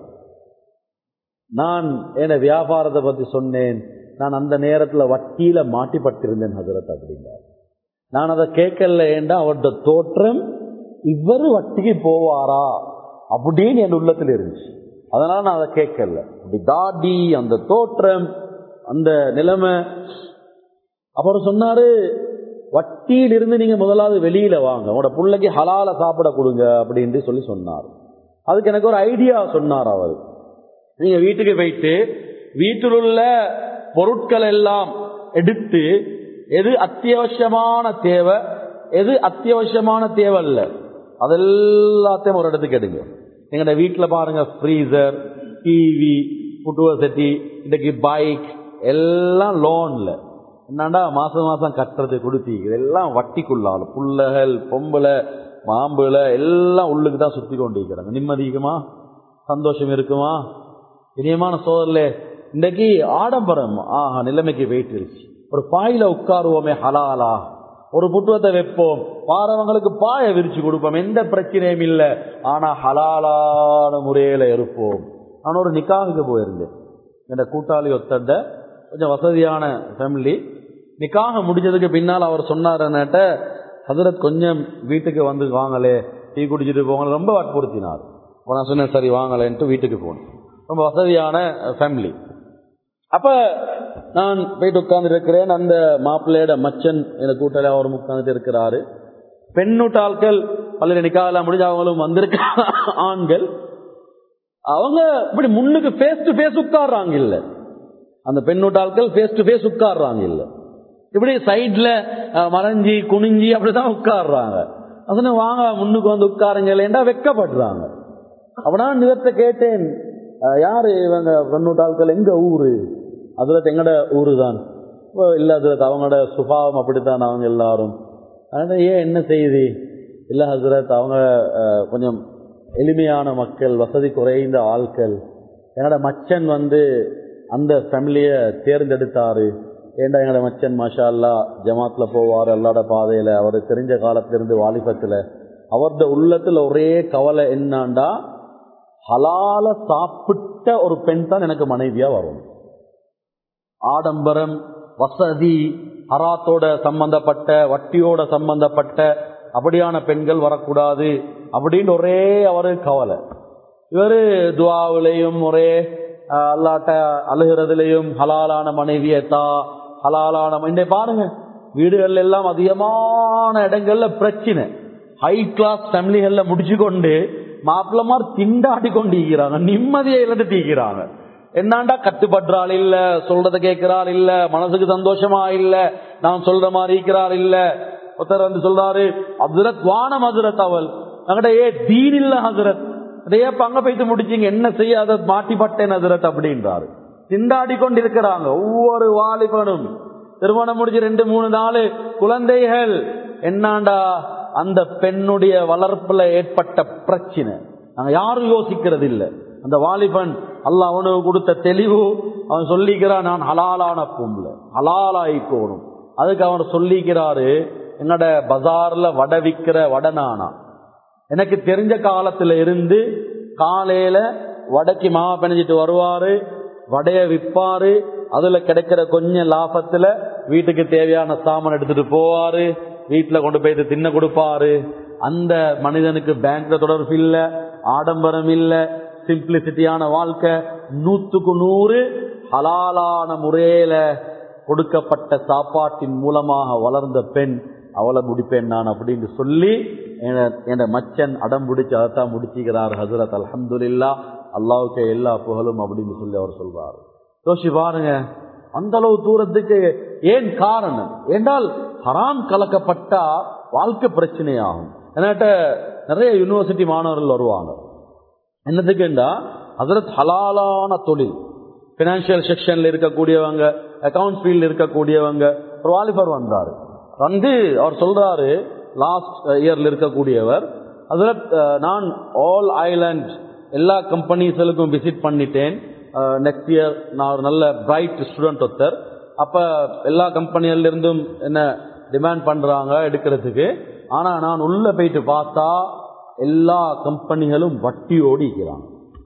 [SPEAKER 1] நான் என்ன வியாபாரத்தை பத்தி சொன்னேன் நான் அந்த நேரத்துல வட்டியில மாட்டிப்பட்டிருந்தேன் ஹசரத் அப்படின்னார் நான் அதை கேட்கல ஏண்டா அவருடைய தோற்றம் இவர் வட்டிக்கு போவாரா அப்படின்னு என் உள்ளத்துல இருந்துச்சு அதனால நான் அதை கேட்கல அப்படி தாடி அந்த தோற்றம் அந்த நிலைமை அப்புறம் சொன்னாரு வட்டியில இருந்து நீங்க முதலாவது வெளியில வாங்க உங்களோட பிள்ளைக்கு ஹலால சாப்பிட கொடுங்க அப்படின்னு சொல்லி சொன்னார் அதுக்கு எனக்கு ஒரு ஐடியா சொன்னார் அவர் நீங்க வீட்டுக்கு போயிட்டு வீட்டில் உள்ள பொருட்கள் எல்லாம் எடுத்து எது அத்தியாவசியமான தேவை எது அத்தியாவசியமான தேவை இல்ல அதெல்லாத்தையும் ஒரு இடத்துக்கு எடுங்க எங்கட வீட்டுல பாருங்க ஃப்ரீசர் டிவி புட்டுவ செட்டி இன்னைக்கு பைக் எல்லாம் லோன்ல என்னடா மாசம் மாசம் கட்டுறது கொடுத்தி இதெல்லாம் வட்டிக்குள்ளால புள்ளகள் பொம்பளை மாம்புல எல்லாம் உள்ளுக்கு தான் சுத்தி கொண்டு இருக்கிறாங்க நிம்மதிக்குமா சந்தோஷம் இருக்குமா இனியமான சோதரில் இன்றைக்கு ஆடம்பரம் ஆஹா நிலைமைக்கு போயிட்டுருச்சு ஒரு பாயில உட்காருவோமே ஹலாலா ஒரு புட்டுவத்தை வைப்போம் பாரவங்களுக்கு பாய விரிச்சு கொடுப்போம் எந்த பிரச்சனையும் இல்லை ஆனா ஹலாலான முறையில இருப்போம் நான் ஒரு நிக்காவுக்கு போயிருந்தேன் என் கூட்டாளி ஒத்தண்ட கொஞ்சம் வசதியான ஃபேமிலி நிக்காக முடிஞ்சதுக்கு பின்னால் அவர் சொன்னார் என்னட்ட ஹசரத் கொஞ்சம் வீட்டுக்கு வந்து வாங்கலே டீ குடிச்சிட்டு போங்க ரொம்ப வற்புறுத்தினார் அப்போ நான் சொன்னேன் சரி வாங்கலேன்ட்டு வீட்டுக்கு போனேன் ரொம்ப வசதியான ஃபேமிலி அப்ப நான் போயிட்டு உட்கார்ந்து இருக்கிறேன் அந்த மாப்பிள்ளையோட மச்சன் என கூட்டாளி அவரும் உட்கார்ந்துட்டு இருக்கிறாரு பெண்ணுட்டாள்கள் பள்ளியில நிக்காலாம் முடிஞ்ச அவங்களும் வந்திருக்க ஆண்கள் அவங்க இப்படி முன்னுக்கு ஃபேஸ் டு ஃபேஸ் உட்கார்றாங்க இல்ல அந்த பெண்ணூட்ட ஆட்கள் ஃபேஸ் டு ஃபேஸ் உட்கார்றாங்க இல்ல இப்படி சைட்ல மறைஞ்சி குனிஞ்சி அப்படிதான் உட்கார்றாங்க அதனால வாங்க முன்னுக்கு வந்து உட்காருங்க இல்லைண்டா வெக்கப்படுறாங்க அவனா நிவத்தை கேட்டேன் அஹ், யாரு இவங்க பெண்ணூட்ட ஆட்கள் எங்க ஊரு அதுல எங்கட ஊரு தான் ஓ, இல்ல ஹசரத் அவங்களோட சுபாவம் அப்படித்தான் அவங்க எல்லாரும் அதனால ஏன் என்ன செய்தி இல்ல ஹசரத் அவங்க அஹ், கொஞ்சம் எளிமையான மக்கள் வசதி குறைந்த ஆட்கள் என்னோட மச்சன் வந்து அந்த ஃபேமிலிய தேர்ந்தெடுத்தாரு ஏண்டா எங்களோட மச்சன் மாஷா அல்லா ஜமாத்ல போவார் அல்லாட பாதையில அவர் தெரிஞ்ச காலத்திலிருந்து வாலிபத்துல அவரது உள்ளத்துல ஒரே கவலை என்னாண்டா ஹலால சாப்பிட்ட ஒரு பெண் தான் எனக்கு மனைவியா வரும் ஆடம்பரம் வசதி ஹராத்தோட சம்பந்தப்பட்ட வட்டியோட சம்பந்தப்பட்ட அப்படியான பெண்கள் வரக்கூடாது அப்படின்னு ஒரே அவரு கவலை இவரு துவாவிலையும் ஒரே அஹ், அல்லாட்ட அழுகிறதுலையும் ஹலாலான மனைவியை தா ஹலாலான ம- இன்றைய பாருங்க வீடுகள் எல்லாம் அதிகமான இடங்கள்ல பிரச்சனை ஹை கிளாஸ் ஃபேமிலிகள்ல முடிச்சு கொண்டு மாப்பிள்ளமார் திண்டாடி கொண்டு ஈக்கிறாங்க நிம்மதியை இழந்துட்டு ஈக்கிறாங்க என்னாண்டா கட்டுப்படுறாள் இல்ல சொல்றத கேட்கிறாள் இல்ல மனசுக்கு சந்தோஷமா இல்ல நான் சொல்ற மாதிரி இருக்கிறாள் இல்ல ஒருத்தர் வந்து சொல்றாரு ஹசரத் வானம் ஹசரத் அவள் என்கிட்ட ஏ தீன் இல்ல ஹசரத் அதையே பங்க போயிட்டு முடிச்சீங்க என்ன செய்ய அதை மாட்டிப்பட்டேன் ஹசரத் அப்படின்றாரு திண்டாடி கொண்டிருக்கிறாங்க ஒவ்வொரு வாலிபனும் திருமணம் முடிஞ்சு ரெண்டு மூணு நாலு குழந்தைகள் என்னாண்டா அந்த பெண்ணுடைய வளர்ப்புல ஏற்பட்ட பிரச்சனை நாங்க யாரும் யோசிக்கிறது இல்ல அந்த வாலிபன் அல்லாஹ் அவனுக்கு கொடுத்த தெளிவு அவன் சொல்லிக்கிறான் நான் ஹலாலான பொம்பளை ஹலாலாயிக்கோணும் அதுக்கு அவன் சொல்லிக்கிறாரு என்னோட பஜார்ல வடை விக்கிற வடநானா எனக்கு தெரிஞ்ச காலத்துல இருந்து காலையில வடைக்கு மாவை பிணைஞ்சிட்டு வருவாரு வடைய விற்பாரு அதுல கிடைக்கிற கொஞ்சம் லாபத்துல வீட்டுக்கு தேவையான சாமான் எடுத்துட்டு போவாரு வீட்டுல கொண்டு போயிட்டு தின்ன கொடுப்பாரு அந்த மனிதனுக்கு பேங்க்ல தொடர்பு இல்ல ஆடம்பரம் இல்ல சிம்பிளிசிட்டியான வாழ்க்கை நூத்துக்கு நூறு ஹலாலான முறையில கொடுக்கப்பட்ட சாப்பாட்டின் மூலமாக வளர்ந்த பெண் அவளை முடிப்பேன் நான் அப்படின்னு சொல்லி என் மச்சன் அடம் பிடிச்சு அதைத்தான் முடிச்சுக்கிறார் ஹசரத் அல்ஹம்துலில்லா அல்லாவுக்கு எல்லா புகழும் அப்படின்னு சொல்லி அவர் சொல்றார் யோசி பாருங்க அந்த அளவு தூரத்துக்கு ஏன் காரணம் என்றால் ஹராம் கலக்கப்பட்டா வாழ்க்கை பிரச்சனையாகும் என்கிட்ட நிறைய யூனிவர்சிட்டி மாணவர்கள் வருவாங்க என்னத்துக்குண்டா ஹசரத் ஹலாலான தொழில் பினான்சியல் செக்ஷன்ல இருக்கக்கூடியவங்க அக்கவுண்ட் ஃபீல்டு இருக்கக்கூடியவங்க ஒரு வாலிபர் வந்தாரு வந்து அவர் சொல்றாரு லாஸ்ட் இயர்ல இருக்கக்கூடியவர் அதுல நான் ஆல் ஐலாண்ட் எல்லா கம்பெனிஸ்களுக்கும் விசிட் பண்ணிட்டேன் நெக்ஸ்ட் இயர் நான் ஒரு நல்ல பிரைட் ஸ்டூடெண்ட் ஒருத்தர் அப்ப எல்லா கம்பெனியில இருந்தும் என்ன டிமாண்ட் பண்றாங்க எடுக்கிறதுக்கு ஆனா நான் உள்ள போயிட்டு பார்த்தா எல்லா கம்பெனிகளும் வட்டியோடு இருக்கிறாங்க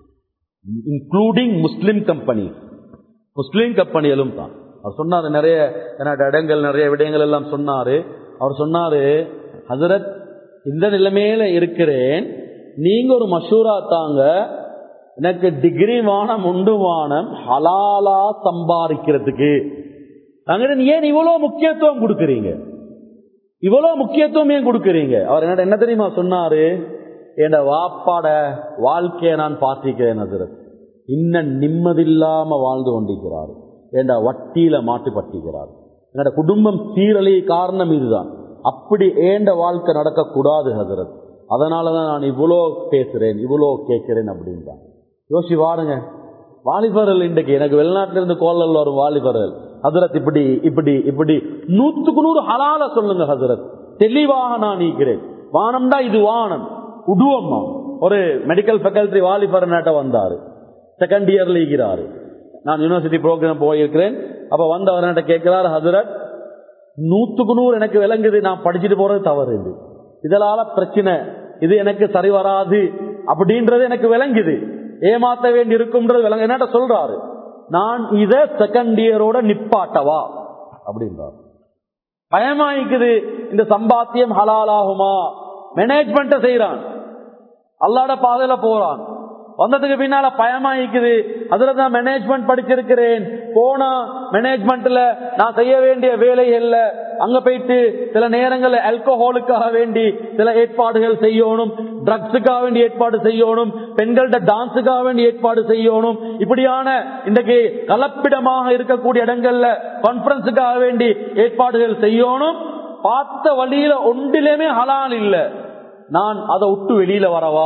[SPEAKER 1] இன்க்ளூடிங் முஸ்லிம் கம்பெனி முஸ்லிம் கம்பெனிகளும் தான் அவர் சொன்னாரு நிறைய என்னோட இடங்கள் நிறைய விடயங்கள் எல்லாம் சொன்னாரு அவர் சொன்னாரு ஹசரத் இந்த நிலைமையில இருக்கிறேன் நீங்க ஒரு மஷூரா தாங்க எனக்கு டிகிரி வானம் உண்டு வானம் ஹலாலா சம்பாதிக்கிறதுக்கு நாங்க ஏன் இவ்வளவு முக்கியத்துவம் கொடுக்கறீங்க இவ்வளவு முக்கியத்துவம் ஏன் கொடுக்கறீங்க அவர் என்ன என்ன தெரியுமா சொன்னாரு என் வாப்பாட வாழ்க்கையை நான் பார்த்திருக்கிறேன் ஹசரத் இன்னும் நிம்மதியில்லாம வாழ்ந்து கொண்டிருக்கிறார் ஏண்டா வட்டியில மாட்டுப்பட்டிருக்கிறார் என்னோட குடும்பம் சீரழி காரணம் இதுதான் அப்படி ஏண்ட வாழ்க்கை நடக்கக்கூடாது ஹசரத் அதனாலதான் நான் இவ்வளோ பேசுறேன் இவ்வளோ கேட்கிறேன் அப்படின்றான் யோசி வாருங்க வாலிபர்கள் இன்றைக்கு எனக்கு வெளிநாட்டில இருந்து கோலல் வரும் வாலிபர்கள் ஹசரத் இப்படி இப்படி இப்படி நூத்துக்கு நூறு ஹலால சொல்லுங்க ஹசரத் தெளிவாக நான் நீக்கிறேன் வானம்டா இது வானம் உடுவம்மா ஒரு மெடிக்கல் ஃபேக்கல்டி வாலிபர் நாட்ட வந்தாரு செகண்ட் இயர்ல இருக்கிறாரு நான் யூனிவர்சிட்டி ப்ரோக்ராம் போயிருக்கிறேன் அப்ப வந்து அவர் கேட்கிறார் ஹசரத் நூத்துக்கு நூறு எனக்கு விளங்குது நான் படிச்சுட்டு போறது தவறு இது இதனால பிரச்சனை இது எனக்கு சரி வராது அப்படின்றது எனக்கு விளங்குது ஏமாத்த வேண்டி இருக்கும்ன்றது விளங்க என்ன சொல்றாரு நான் இத செகண்ட் இயரோட நிப்பாட்டவா அப்படின்றார் பயமாயிக்குது இந்த சம்பாத்தியம் ஹலாலாகுமா மேனேஜ்மெண்ட செய்யறான் அல்லாட பாதையில போறான் வந்ததுக்கு பின்னால பயமா இருக்குது அதுல தான் மேனேஜ்மெண்ட் படிச்சிருக்கிறேன் போனா மேனேஜ்மெண்ட்ல நான் செய்ய வேண்டிய வேலைகள்ல அங்க போயிட்டு சில நேரங்கள்ல ஆல்கோஹாலுக்காக வேண்டி சில ஏற்பாடுகள் செய்யணும் ட்ரக்ஸுக்காக வேண்டி ஏற்பாடு செய்யணும் பெண்கள்ட டான்ஸுக்காக வேண்டி ஏற்பாடு செய்யணும் இப்படியான இன்றைக்கு கலப்பிடமாக இருக்கக்கூடிய இடங்கள்ல கான்பரன்ஸுக்காக வேண்டி ஏற்பாடுகள் செய்யணும் பார்த்த வழியில ஒன்றிலுமே ஹலால் இல்ல நான் அதை விட்டு வெளியில வரவா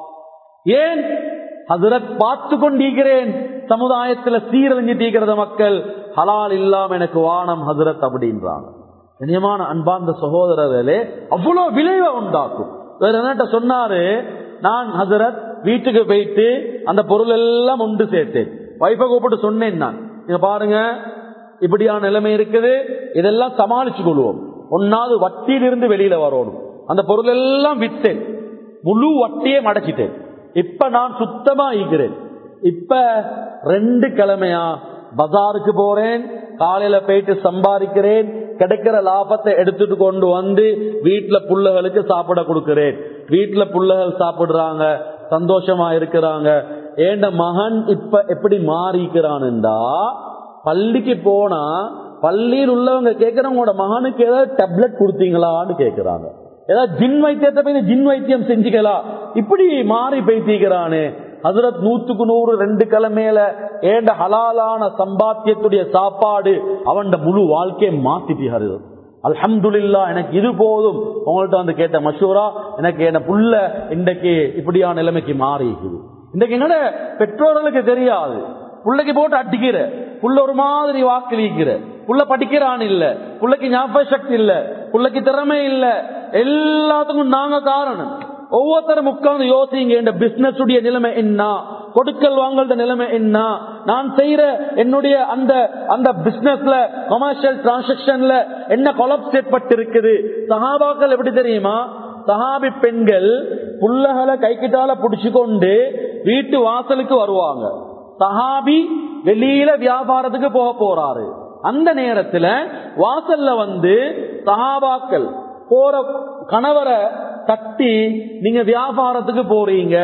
[SPEAKER 1] ஏன் ஹசரத் பார்த்து கொண்டிருக்கிறேன் சமுதாயத்துல சீரழிஞ்சு தீக்கிறது மக்கள் ஹலால் இல்லாம எனக்கு வானம் ஹசரத் அப்படின்றாங்க கண்ணியமான அன்பார்ந்த சகோதரர்களே அவ்வளவு விளைவை உண்டாக்கும் வேற என்னட்ட சொன்னாரு நான் ஹசரத் வீட்டுக்கு போயிட்டு அந்த பொருள் எல்லாம் ஒன்று சேர்த்தேன் வைஃபை கூப்பிட்டு சொன்னேன் நான் நீங்க பாருங்க இப்படியான நிலைமை இருக்குது இதெல்லாம் சமாளிச்சு கொள்வோம் ஒன்னாவது வட்டியிலிருந்து வெளியில வரணும் அந்த பொருள் எல்லாம் வித்தேன் முழு வட்டியே மடச்சிட்டேன் இப்ப நான் சுத்தமா ஈக்கிறேன் இப்ப ரெண்டு கிழமையா பஜாருக்கு போறேன் காலையில போயிட்டு சம்பாதிக்கிறேன் கிடைக்கிற லாபத்தை எடுத்துட்டு கொண்டு வந்து வீட்டுல புள்ளைகளுக்கு சாப்பிட கொடுக்கிறேன் வீட்டுல புள்ளைகள் சாப்பிடுறாங்க சந்தோஷமா இருக்கிறாங்க ஏண்ட மகன் இப்ப எப்படி மாறிக்கிறான்டா பள்ளிக்கு போனா பள்ளியில் உள்ளவங்க கேட்கிறவங்க உங்களோட மகனுக்கு ஏதாவது டேப்லெட் கொடுத்தீங்களான்னு கேட்கிறாங்க ஏதாவது ஜின் வைத்தியத்தை போய் ஜின் வைத்தியம் செஞ்சுக்கலாம் இப்படி மாறி பேசிக்கிறானே ஹசரத் நூத்துக்கு நூறு ரெண்டு கிழமையில ஏண்ட ஹலாலான சம்பாத்தியத்துடைய சாப்பாடு அவன் முழு வாழ்க்கையை மாத்திட்டு அல்ஹம்துலில்லா எனக்கு இது போதும் உங்கள்ட்ட வந்து கேட்ட மஷூரா எனக்கு என்ன புள்ள இன்றைக்கு இப்படியான நிலைமைக்கு மாறி இருக்குது இன்றைக்கு என்னோட பெற்றோர்களுக்கு தெரியாது புள்ளைக்கு போட்டு அடிக்கிற புள்ள ஒரு மாதிரி வாக்களிக்கிற புள்ள படிக்கிறான் இல்ல புள்ளைக்கு ஞாபக சக்தி இல்ல புள்ளைக்கு திறமை இல்ல எல்லாத்துக்கும் நாங்க காரணம் ஒவ்வொருத்தரும் உட்கார்ந்து யோசிங்க இந்த பிசினஸ் உடைய நிலைமை என்ன கொடுக்கல் வாங்கல் நிலைமை என்ன நான் செய்யற என்னுடைய அந்த அந்த பிசினஸ்ல கமர்ஷியல் டிரான்சாக்சன்ல என்ன கொலப்ஸ் ஏற்பட்டு இருக்குது சகாபாக்கள் எப்படி தெரியுமா சஹாபி பெண்கள் புள்ளகளை கைக்கிட்டால புடிச்சு கொண்டு வீட்டு வாசலுக்கு வருவாங்க சஹாபி வெளியில வியாபாரத்துக்கு போக போறாரு அந்த நேரத்துல வாசல்ல வந்து சஹாபாக்கள் போற கணவரை தட்டி நீங்க வியாபாரத்துக்கு போறீங்க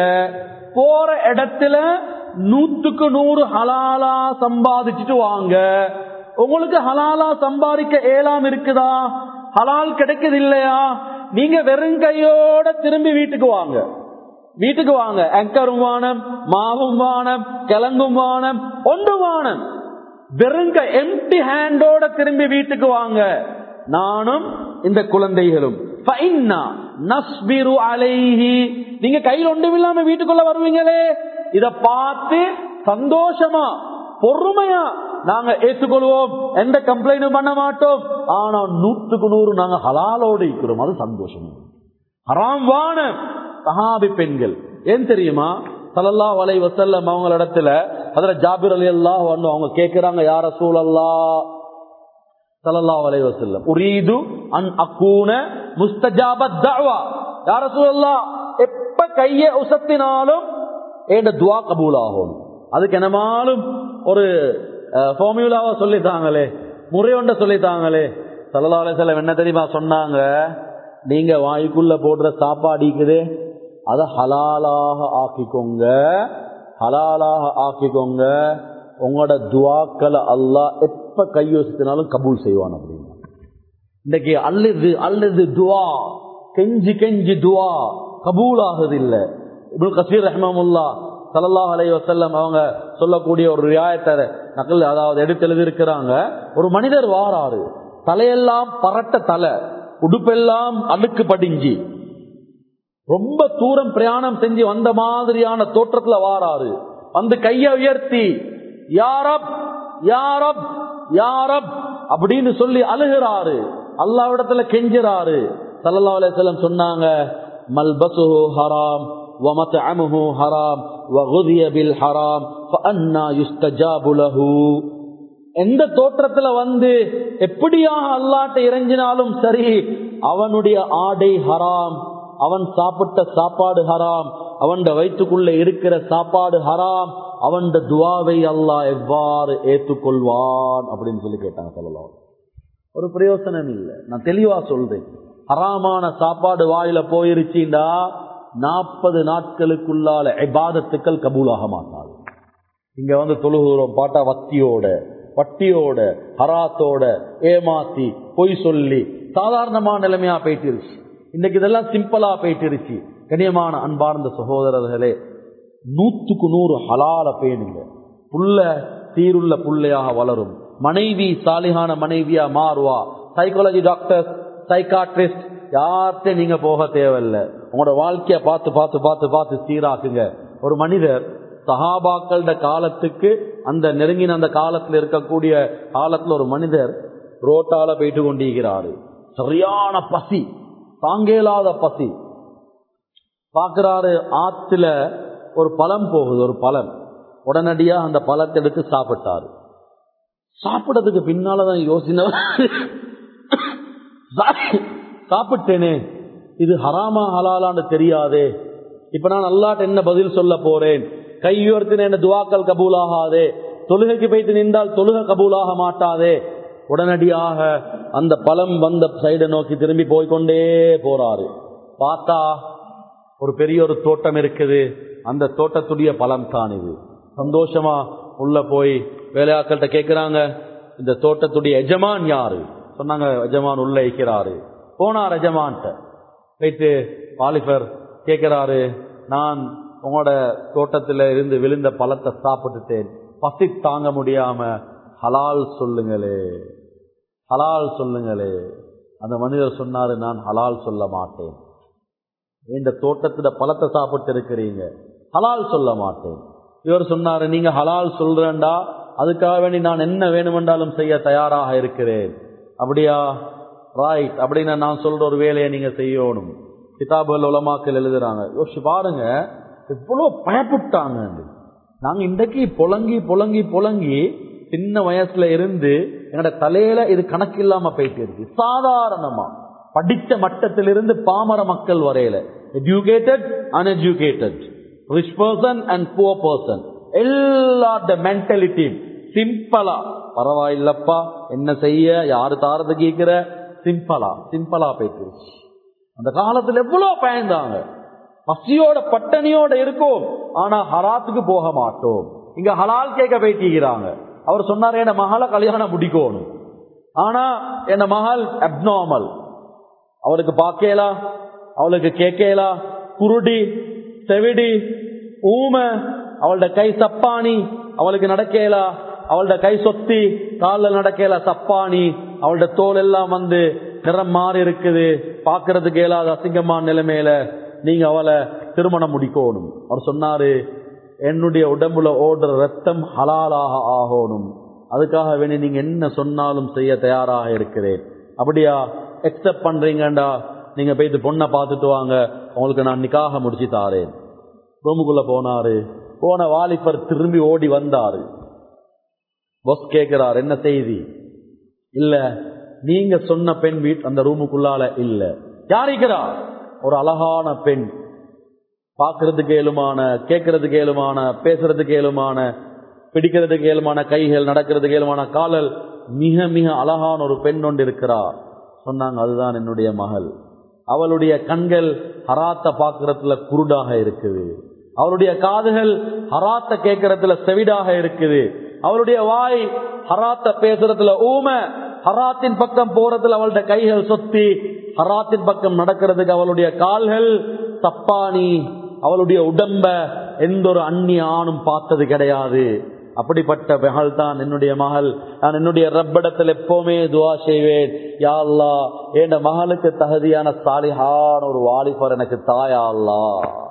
[SPEAKER 1] போற இடத்துல நூத்துக்கு நூறு ஹலாலா சம்பாதிச்சுட்டு வாங்க உங்களுக்கு ஹலாலா சம்பாதிக்க ஏலாம் இருக்குதா ஹலால் கிடைக்குது இல்லையா நீங்க வெறும் கையோட திரும்பி வீட்டுக்கு வாங்க வீட்டுக்கு வாங்க அக்கரும் வானம் மாவும் வானம் கிழங்கும் வானம் ஒன்று வானம் வெறுங்க எம்டி ஹேண்டோட திரும்பி வீட்டுக்கு வாங்க நானும் இந்த குழந்தைகளும் நீங்க கையில் ஒன்றும் இல்லாம வீட்டுக்குள்ள வருவீங்களே இத பார்த்து சந்தோஷமா பொறுமையா நாங்க ஏற்றுக்கொள்வோம் எந்த கம்ப்ளைண்டும் பண்ண மாட்டோம் ஆனா நூற்றுக்கு நூறு நாங்க ஹலாலோடு இருக்கிறோம் அது சந்தோஷம் ஹராம் வான சஹாபி பெண்கள் ஏன் தெரியுமா சல்லல்லா வலை வசல்லம் அவங்க இடத்துல அதுல ஜாபிர் அலி அல்லாஹ் வந்து அவங்க கேட்கிறாங்க யார சூழல்லா சல்லல்லா வலை வசல்லம் உரீது அன் அக்கூன முஸ்தஜாபத் தஅவா யார சூழல்லா எப்ப கைய உசத்தினாலும் ஏண்ட துவா கபூல் ஆகும் அதுக்கு என்னமாலும் ஒரு ஃபார்முலாவா சொல்லித்தாங்களே முறை ஒன்ற சொல்லித்தாங்களே சல்லல்லா அலை செல்லம் என்ன தெரியுமா சொன்னாங்க நீங்க வாய்க்குள்ள போடுற சாப்பாடிக்குதே அதை ஹலாலாக ஆக்கிக்கோங்க ஹலாலாக ஆக்கிக்கோங்க உங்களோட துவாக்களை அல்லாஹ் எப்ப கையோசித்தினாலும் கபூல் செய்வான் அப்படின்னு இன்னைக்கு அல்லது அல்லது துவா கெஞ்சி கெஞ்சி துவா கபூல் ஆகுது இல்ல இப்னு கசீர் ரஹ்மமுல்லா சல்லல்லாஹு அலைஹி வஸல்லம் அவங்க சொல்லக்கூடிய ஒரு ரியாயத்தை நகல் அதாவது எடுத்து எழுதியிருக்கிறாங்க ஒரு மனிதர் வாராரு தலையெல்லாம் பரட்ட தலை உடுப்பெல்லாம் அழுக்கு படிஞ்சு ரொம்ப தூரம் பிரயாணம் செஞ்சு வந்த மாதிரியான தோற்றத்துல வாராரு வந்து கைய உயர்த்தி யாரப் யாரப் யாரப் அப்படின்னு சொல்லி அழுகிறாரு அல்லாவிடத்துல கெஞ்சுறாரு சல்லா அலிஸ்லம் சொன்னாங்க மல்பசுஹு ஹராம் ومطعمه حرام وغذي بالحرام فأنا يستجاب له எந்த தோற்றத்துல வந்து எப்படியாக அல்லாட்ட இறங்கினாலும் சரி அவனுடைய ஆடை ஹராம் அவன் சாப்பிட்ட சாப்பாடு ஹராம் அவன் வயிற்றுக்குள்ள இருக்கிற சாப்பாடு ஹராம் அவன் துவாவை அல்லாஹ் எவ்வாறு ஏற்றுக்கொள்வான் அப்படின்னு சொல்லி கேட்டாங்க சொல்லலாம் ஒரு பிரயோசனம் இல்லை நான் தெளிவா சொல்றேன் ஹராமான சாப்பாடு வாயில போயிருச்சுண்டா நாற்பது நாட்களுக்குள்ளால இபாதத்துக்கள் கபூலாக மாட்டாது இங்க வந்து தொழுகிறோம் பாட்டா வத்தியோட வட்டியோட ஹராத்தோட ஏமாத்தி பொய் சொல்லி சாதாரணமான நிலைமையா போயிட்டுருச்சு இன்னைக்கு இதெல்லாம் சிம்பிளா போயிட்டுருச்சு கண்ணியமான அன்பார்ந்த சகோதரர்களே நூத்துக்கு நூறு ஹலால பேணுங்க புள்ள சீருள்ள புள்ளையாக வளரும் மனைவி சாலிகான மனைவியா மாறுவா சைக்காலஜி டாக்டர் சைக்காட்ரிஸ்ட் யார்கிட்ட நீங்க போக தேவையில்லை உங்களோட வாழ்க்கைய பார்த்து பார்த்து பார்த்து பார்த்து சீராக்குங்க ஒரு மனிதர் சஹாபாக்கள காலத்துக்கு அந்த நெருங்கின அந்த காலத்துல இருக்கக்கூடிய காலத்துல ஒரு மனிதர் ரோட்டால போயிட்டு கொண்டிருக்கிறாரு சரியான பசி தாங்கேலாத பசி பாக்குறாரு ஆத்துல ஒரு பழம் போகுது ஒரு பழம் உடனடியா அந்த பழத்தை எடுத்து சாப்பிட்டாரு சாப்பிட்டதுக்கு பின்னாலதான் யோசனை சாப்பிட்டேனே இது ஹராமா ஹலாலான்னு தெரியாதே இப்ப நான் அல்லாட்ட என்ன பதில் சொல்ல போறேன் கையுயர்த்தின என்ன துவாக்கள் கபூலாகாதே தொழுகைக்கு போய்த்து நின்றால் தொழுகை கபூலாக மாட்டாதே உடனடியாக அந்த பழம் வந்த சைடை நோக்கி திரும்பி போய்கொண்டே போறாரு பார்த்தா ஒரு பெரிய ஒரு தோட்டம் இருக்குது அந்த தோட்டத்துடைய பழம் தான் இது சந்தோஷமா உள்ள போய் வேலையாக்கள்கிட்ட கேட்கிறாங்க இந்த தோட்டத்துடைய எஜமான் யாரு சொன்னாங்க எஜமான் உள்ள இருக்கிறாரு போனார் எஜமான்ட்ட போயிட்டு வாலிபர் கேட்கிறாரு நான் உங்களோட தோட்டத்துல இருந்து விழுந்த பழத்தை சாப்பிட்டுட்டேன் பசி தாங்க முடியாம ஹலால் சொல்லுங்களே ஹலால் சொல்லுங்களே அந்த மனிதர் சொன்னாரு நான் ஹலால் சொல்ல மாட்டேன் இந்த தோட்டத்துல பழத்தை சாப்பிட்டு இருக்கிறீங்க ஹலால் சொல்ல மாட்டேன் இவர் சொன்னாரு நீங்க ஹலால் சொல்றேன்டா அதுக்காக வேண்டி நான் என்ன வேணுமென்றாலும் செய்ய தயாராக இருக்கிறேன் அப்படியா ரைட் அப்படின்னு நான் சொல்ற ஒரு வேலையை நீங்க செய்யணும் கிதாபுகள் உலமாக்கள் எழுதுறாங்க யோசிச்சு பாருங்க எவ்வளவு பயப்பட்டாங்க நாங்க இன்றைக்கு புலங்கி புலங்கி புலங்கி சின்ன வயசுல இருந்து என்னோட தலையில இது கணக்கு இல்லாம போயிட்டு இருக்கு சாதாரணமா படித்த மட்டத்திலிருந்து பாமர மக்கள் வரையில educated uneducated rich person and poor person எல்லாத்த மென்டாலிட்டி சிம்பிளா பரவாயில்லப்பா என்ன செய்ய யாரு தாரது கேட்கிற சிம்பிளா சிம்பிளா போயிட்டு அந்த காலத்துல எவ்வளவு பயந்தாங்க பசியோட பட்டணியோட இருக்கும் ஆனா ஹராத்துக்கு போக மாட்டோம் இங்க ஹலால் கேட்க போயிட்டீங்கிறாங்க அவர் சொன்னாரு என்ன மகளை கல்யாணம் முடிக்கணும் ஆனா என்ன மகள் அப்நார்மல் அவளுக்கு பார்க்கலாம் அவளுக்கு கேட்கலாம் குருடி செவிடி ஊமை அவளோட கை சப்பானி அவளுக்கு நடக்கலா அவளோட கை சொத்தி காலில் நடக்கல சப்பானி அவளோட தோல் எல்லாம் வந்து நிறம் மாறி இருக்குது பாக்குறதுக்கு இயலாத அசிங்கமான நிலைமையில நீங்க அவளை திருமணம் முடிக்கணும் அவர் சொன்னாரு என்னுடைய உடம்புல ஓடுற ரத்தம் ஹலாலாக ஆகணும் அதுக்காக வேண்டி நீங்க என்ன சொன்னாலும் செய்ய தயாராக இருக்கிறேன் அப்படியா எக்ஸப்ட் பண்றீங்கடா நீங்க போயிட்டு பொண்ணை பார்த்துட்டு வாங்க உங்களுக்கு நான் நிக்காக முடிச்சு தாரேன் ரூமுக்குள்ள போனாரு போன வாலிபர் திரும்பி ஓடி வந்தாரு பொஸ் கேட்கிறார் என்ன செய்தி இல்ல நீங்க சொன்ன பெண் வீட் அந்த ரூமுக்குள்ளால இல்ல யாரிக்கிறா ஒரு அழகான பெண் பார்க்கறதுக்கு ஏழுமான கேட்கறதுக்கு ஏழுமான பேசுறதுக்கு ஏழுமான பிடிக்கிறதுக்கு ஏழுமான கைகள் நடக்கிறதுக்கு ஏழுமான காலல் மிக மிக அழகான ஒரு பெண் ஒன்று இருக்கிறார் சொன்னாங்க அதுதான் என்னுடைய மகள் அவளுடைய கண்கள் ஹராத்த பாக்குறதுல குருடாக இருக்குது அவருடைய காதுகள் ஹராத்த கேட்கறதுல செவிடாக இருக்குது அவருடைய வாய் ஹராத்த பேசுறதுல ஊம ஹராத்தின் பக்கம் போறதுல அவளுடைய கைகள் சொத்தி ஹராத்தின் பக்கம் நடக்கிறதுக்கு அவளுடைய கால்கள் தப்பானி அவளுடைய உடம்ப எந்த ஒரு அந்நிய ஆணும் பார்த்தது கிடையாது அப்படிப்பட்ட மகள் தான் என்னுடைய மகள் நான் என்னுடைய ரப்பிடத்தில் எப்பவுமே துவா செய்வேன் யா அல்லா என் மகளுக்கு தகுதியான சாலிஹான ஒரு வாலிபர் எனக்கு தாயா அல்லா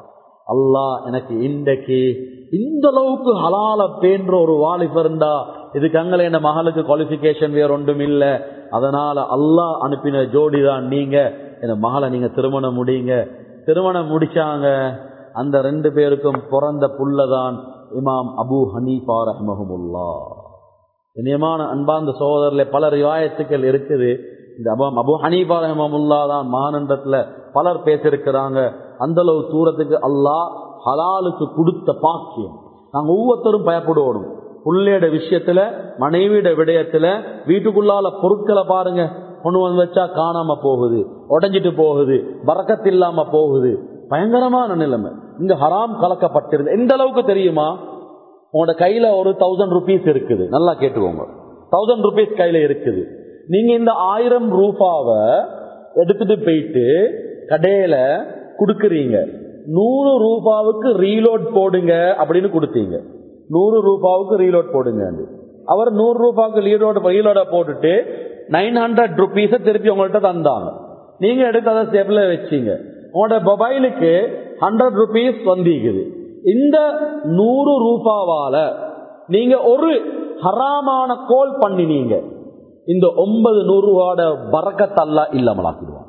[SPEAKER 1] அல்லா எனக்கு இன்றைக்கு இந்த அளவுக்கு ஹலால பேன்ற ஒரு வாலிபர்ண்டா இதுக்கு அங்கே என் மகளுக்கு குவாலிபிகேஷன் வேற ஒன்றும் இல்லை அதனால அல்லாஹ் அனுப்பின ஜோடி தான் நீங்க என் மகளை நீங்க திருமணம் முடியுங்க திருமணம் முடிச்சாங்க அந்த ரெண்டு பேருக்கும் பிறந்த புள்ளதான் இமாம் அபு ஹனீஃபா ரஹ்மஹமுல்லா இனியமான அன்பார்ந்த சகோதரர்ல பல ரிவாயத்துக்கள் இருக்குது இந்த அபம் அபு ஹனீஃபா ரஹ்மமுல்லா தான் மானண்டத்துல பலர் பேசியிருக்கிறாங்க அந்த அளவு தூரத்துக்கு அல்லாஹ் ஹலாலுக்கு கொடுத்த பாக்கியம் நாங்க ஒவ்வொருத்தரும் பயப்படுவோம் புள்ளையோட விஷயத்துல மனைவியோட விடயத்துல வீட்டுக்குள்ளால பொருட்களை பாருங்க கொண்டு வந்து வச்சா காணாம போகுது உடஞ்சிட்டு போகுது பறக்கத்தில்லாம போகுது பயங்கரமான நிலைமை இங்க ஹராம் கலக்கப்பட்டிருந்த எந்த அளவுக்கு தெரியுமா உங்களோட கையில ஒரு தௌசண்ட் ருபீஸ் இருக்குது நல்லா கேட்டுக்கோங்க தௌசண்ட் ருபீஸ் கையில இருக்குது நீங்க இந்த ஆயிரம் ரூபாவை எடுத்துட்டு போயிட்டு கடையில கொடுக்குறீங்க நூறு ரூபாவுக்கு ரீலோட் போடுங்க அப்படின்னு கொடுத்தீங்க நூறு ரூபாவுக்கு ரீலோட் போடுங்க அவர் நூறு ரூபாய்க்கு ரீலோட் ரீலோட போட்டுட்டு நைன் ஹண்ட்ரட் ருபீஸ திருப்பி உங்கள்கிட்ட தந்தாங்க நீங்க எடுத்து அதை ஸ்டெப்ல வச்சீங்க உங்களோட மொபைலுக்கு ஹண்ட்ரட் ருபீஸ் வந்திக்குது இந்த நூறு ரூபாவால நீங்க ஒரு ஹராமான கோல் பண்ணினீங்க இந்த ஒன்பது நூறு ரூபாயோட பறக்கத்தல்ல இல்லாமலாக்கிடுவாங்க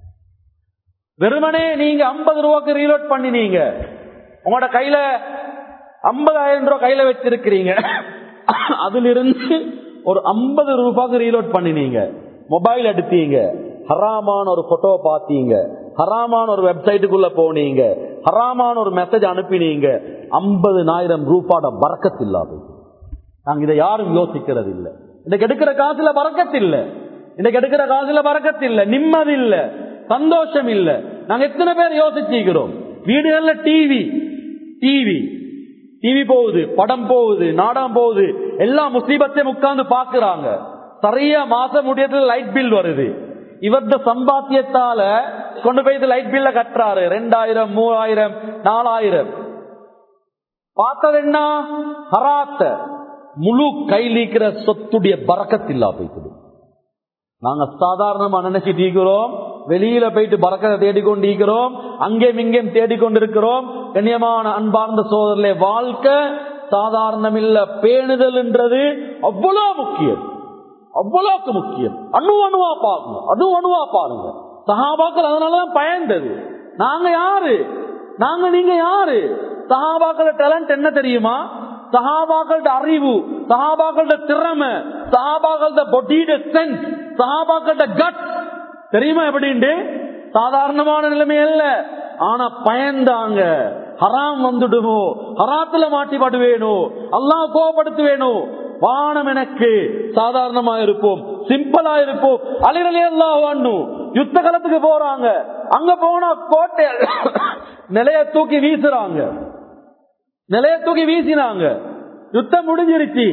[SPEAKER 1] வெறுமனே நீங்க ஐம்பது ரூபாய்க்கு ரீலோட் பண்ணினீங்க உங்களோட கையில ஐம்பதாயிரம் ரூபாய் கையில வச்சிருக்கிறீங்க அதிலிருந்து ஒரு ஐம்பது ரூபாய்க்கு ரீலோட் பண்ணினீங்க மொபைல் எடுத்தீங்க ஹராமான ஒரு போட்டோ பார்த்தீங்க ஹராமான ஒரு வெப்சைட்டுக்குள்ள போனீங்க ஹராமான ஒரு மெசேஜ் அனுப்பினீங்க ஐம்பதுனாயிரம் ரூபாயோட பறக்கத்து இல்லாது நாங்க இதை யாரும் யோசிக்கிறது இல்லை இன்னைக்கு எடுக்கிற காசுல பறக்கத்து இல்ல இன்னைக்கு எடுக்கிற காசுல பறக்கத்து இல்ல நிம்மதி இல்ல சந்தோஷம் இல்ல நாங்க எத்தனை பேர் யோசிச்சுக்கிறோம் வீடுகள்ல டிவி டிவி டிவி போகுது படம் போகுது நாடகம் போகுது எல்லா முசீபத்தையும் உட்கார்ந்து பாக்குறாங்க சரியா மாசம் முடியத்துல லைட் பில் வருது இவரது சம்பாத்தியத்தால கொண்டு போய் லைட் பில்ல கட்டுறாரு ரெண்டாயிரம் மூவாயிரம் நாலாயிரம் பார்த்தது என்ன ஹராத்த முழு கைலீக்கிற சொத்துடைய பறக்கத்தில்லா போய்க்குது நாங்க சாதாரணமா நினைச்சிட்டு இருக்கிறோம் வெளியில போயிட்டு பறக்கத்தை தேடிக்கொண்டிருக்கிறோம் அங்கேயும் இங்கேயும் தேடிக்கொண்டிருக்கிறோம் கண்ணியமான அன்பார்ந்த சோதரிலே வாழ்க்கை சாதாரணம் இல்ல பேணுதல் என்றது அவ்வளவு முக்கியம் அவ்வளவுக்கு முக்கியம் அணு அணுவா பாருங்க அணு அணுவா பாருங்க சகாபாக்கள் அதனாலதான் பயந்தது நாங்க யாரு நாங்க நீங்க யாரு சகாபாக்கள டேலண்ட் என்ன தெரியுமா சஹாபாக்களோட அறிவு சஹாபாக்களோட திறமை சஹாபாக்களோட பொடியோட சென்ஸ் சஹாபாக்களோட கட் தெரியுமா எப்படின்ட்டு சாதாரணமான நிலைமை அல்ல ஆனா பயந்தாங்க ஹராம் வந்துடுமோ ஹராத்துல மாட்டி படுவேனோ அல்லாஹ் கோபப்படுத்துவேனோ வானம் எனக்கு சாதாரணமா இருப்போம் சிம்பிளா இருப்போம் அலிரலி எல்லாம் யுத்த காலத்துக்கு போறாங்க அங்க போனா கோட்டை நிலைய தூக்கி வீசுறாங்க நிலைய தூக்கி வீசினாங்க யுத்தம் முடிஞ்சிருச்சு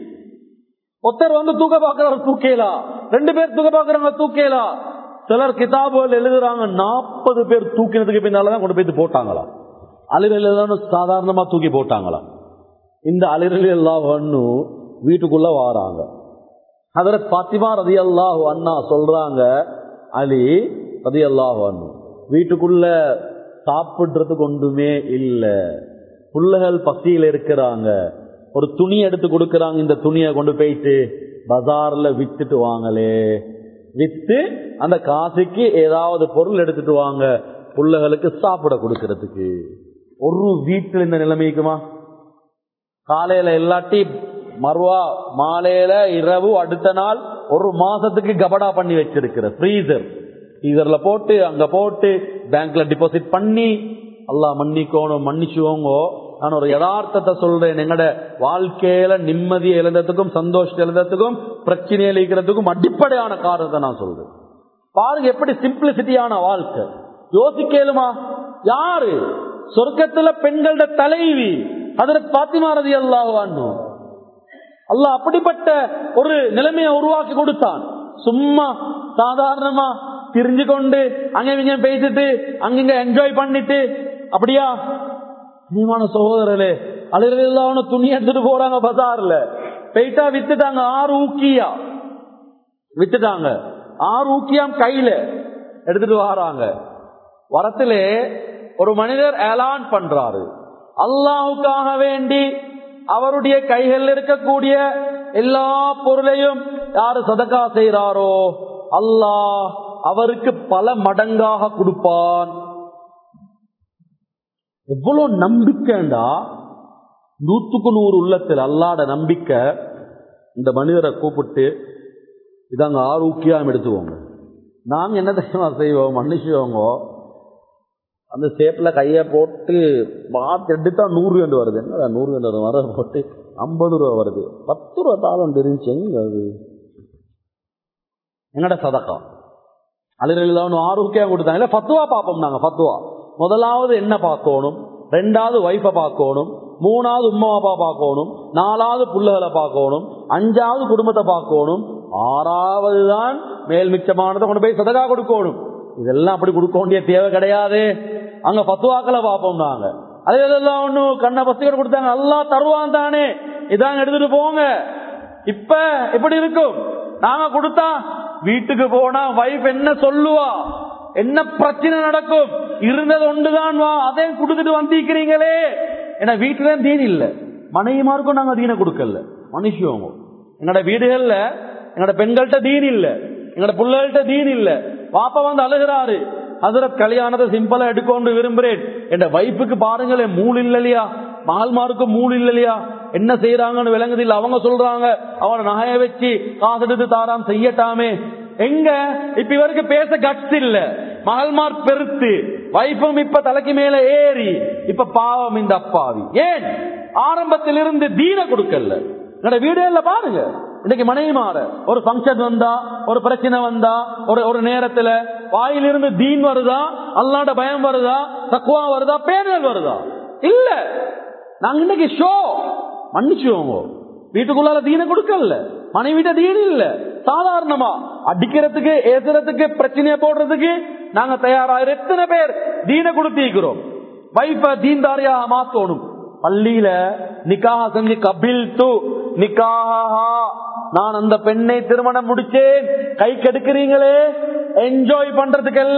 [SPEAKER 1] ஒருத்தர் வந்து தூக்க பாக்குறாரு தூக்கேலா ரெண்டு பேர் தூக்க பாக்குறாங்க தூக்கேலா சிலர் கிதாபுகள் எழுதுறாங்க நாற்பது பேர் தூக்கினதுக்கு பின்னாலதான் கொண்டு போய் போட்டாங்களா அலிரல் சாதாரணமா தூக்கி போட்டாங்களா இந்த அலிரலி எல்லாம் வீட்டுக்குள்ள வாராங்க அதர பாத்திமா ரதி அல்லாஹ் அண்ணா சொல்றாங்க அலி ரதி அல்லாஹ் வீட்டுக்குள்ள சாப்பிடுறதுக்கு ஒன்றுமே இல்லை புள்ளைகள் பசியில இருக்கிறாங்க ஒரு துணி எடுத்து கொடுக்கறாங்க இந்த துணியை கொண்டு போயிட்டு பஜார்ல வித்துட்டு வாங்களே வித்து அந்த காசுக்கு ஏதாவது பொருள் எடுத்துட்டு வாங்க புள்ளைகளுக்கு சாப்பிட கொடுக்கறதுக்கு ஒரு வீட்டில் இந்த நிலைமைக்குமா காலையில எல்லாட்டி மறுவா மாலையில இரவு அடுத்த நாள் ஒரு மாசத்துக்கு கபடா பண்ணி வச்சிருக்கிற ஃப்ரீசர் ஃப்ரீசர்ல போட்டு அங்க போட்டு பேங்க்ல டிபாசிட் பண்ணி அல்லா மன்னிக்கோணும் மன்னிச்சுவோங்க நான் ஒரு யதார்த்தத்தை சொல்றேன் எங்கட வாழ்க்கையில நிம்மதியை இழந்ததுக்கும் சந்தோஷத்தை இழந்ததுக்கும் பிரச்சனையை இருக்கிறதுக்கும் அடிப்படையான காரணத்தை நான் சொல்றேன் பாருங்க எப்படி சிம்பிளிசிட்டியான வாழ்க்கை யோசிக்கலுமா யாரு சொர்க்கத்துல பெண்களோட தலைவி அதற்கு பாத்திமாரதி அல்லாஹ் அல்லாஹ் அப்படிப்பட்ட ஒரு நிலைமையை உருவாக்கி கொடுத்தான் சும்மா சாதாரணமா திரிஞ்சு கொண்டு அங்க இங்க பேசிட்டு அங்கிங்க என்ஜாய் பண்ணிட்டு அப்படியா நீமான சகோதரர்களே அலுவலான துணி எடுத்துட்டு போறாங்க பசார்ல போயிட்டா வித்துட்டாங்க ஆறு ஊக்கியா வித்துட்டாங்க ஆறு ஊக்கியாம் கையில எடுத்துட்டு வராங்க வரத்திலே ஒரு மனிதர் ஏலான் பண்றாரு அல்லாஹுக்காக வேண்டி அவருடைய கைகளில் இருக்கக்கூடிய எல்லா பொருளையும் யாரு சதக்கா செய்யறாரோ அல்லாஹ் அவருக்கு பல மடங்காக கொடுப்பான் எவ்வளவு நம்பிக்கைண்டா நூத்துக்கு நூறு உள்ளத்தில் அல்லாட நம்பிக்கை இந்த மனிதரை கூப்பிட்டு இதாங்க ஆரோக்கியம் எடுத்துவோங்க நாங்க என்ன தெரியுமா செய்வோம் மன்னிச்சுவோங்க அந்த சேப்ல கைய போட்டு பார்த்து எடுத்தா நூறு கண்டு வருது என்னடா நூறு கண்டு வரும் வர போட்டு ஐம்பது ரூபா வருது பத்து ரூபா தாளம் தெரிஞ்சு எங்க அது எங்கட சதக்கம் அலுவலாம் ஆரோக்கியம் கொடுத்தாங்க இல்ல பத்துவா பார்ப்போம் நாங்க பத்துவா முதலாவது என்ன பார்க்கணும் ரெண்டாவது ஒய்ஃபை பார்க்கணும் மூணாவது உம்மா அப்பா பார்க்கணும் நாலாவது புள்ளைகளை பார்க்கணும் அஞ்சாவது குடும்பத்தை பார்க்கணும் ஆறாவது தான் மேல் மிச்சமானதை கொண்டு போய் சதகா கொடுக்கணும் இதெல்லாம் அப்படி கொடுக்க வேண்டிய தேவை கிடையாது அங்க பத்துவாக்களை பார்ப்போம் நாங்க அது இதெல்லாம் ஒண்ணும் கண்ணை பத்தியோட கொடுத்தாங்க எல்லாம் தருவான் தானே இதாங்க எடுத்துட்டு போங்க இப்ப எப்படி இருக்கும் நாங்க கொடுத்தா வீட்டுக்கு போனா வைஃப் என்ன சொல்லுவா என்ன பிரச்சனை நடக்கும் இருந்தது ஒன்றுதான் வா அதையும் கொடுத்துட்டு வந்திருக்கிறீங்களே ஏன்னா வீட்டுல தீன் இல்ல மனைவிமாருக்கும் நாங்க தீனை கொடுக்கல மனுஷங்க எங்களோட வீடுகள்ல எங்களோட பெண்கள்கிட்ட தீன் இல்ல எங்களோட பிள்ளைகள்கிட்ட தீன் இல்ல பாப்பா வந்து அழுகிறாரு ஹசரத் கல்யாணத்தை சிம்பிளா எடுக்கொண்டு விரும்புறேன் என் வைஃபுக்கு பாருங்களேன் மூள் இல்லையா மகள்மாருக்கு மூள் இல்லையா என்ன செய்யறாங்கன்னு விளங்குது இல்ல அவங்க சொல்றாங்க அவனை நகைய வச்சு காசு எடுத்து தாராம் செய்யட்டாமே எங்க இப்ப இவருக்கு பேச கட்ஸ் இல்ல மகள்மார் பெருத்து வைஃபும் இப்ப தலைக்கு மேல ஏறி இப்ப பாவம் இந்த அப்பாவி ஏன் ஆரம்பத்திலிருந்து தீன கொடுக்கல என்னோட வீடுகள்ல பாருங்க இன்னைக்கு மனைவி மாற ஒரு பங்கன் வந்தா ஒரு பிரச்சனை வந்தா ஒரு ஒரு நேரத்துல வாயிலிருந்து தீன் வருதா அல்லாட பயம் வருதா தக்குவா வருதா பேரல் வருதா இல்ல நாங்க இன்னைக்கு ஷோ மன்னிச்சுவோங்க வீட்டுக்குள்ளால தீன கொடுக்கல மனைவிட்ட தீன் இல்ல சாதாரணமா அடிக்கிறதுக்கு ஏசுறதுக்கு பிரச்சனையை போடுறதுக்கு நாங்க தயாராக எத்தனை பேர் தீன கொடுத்திருக்கிறோம் வைஃப தீன்தாரியா மாத்தோணும் பள்ளியில நிக்காக செஞ்சு கபில் து நிக்காஹா நான் அந்த பெண்ணை திருமணம் முடிச்சேன் கை கெடுக்கிறீங்களே என்ஜாய் பண்றதுக்கு அல்ல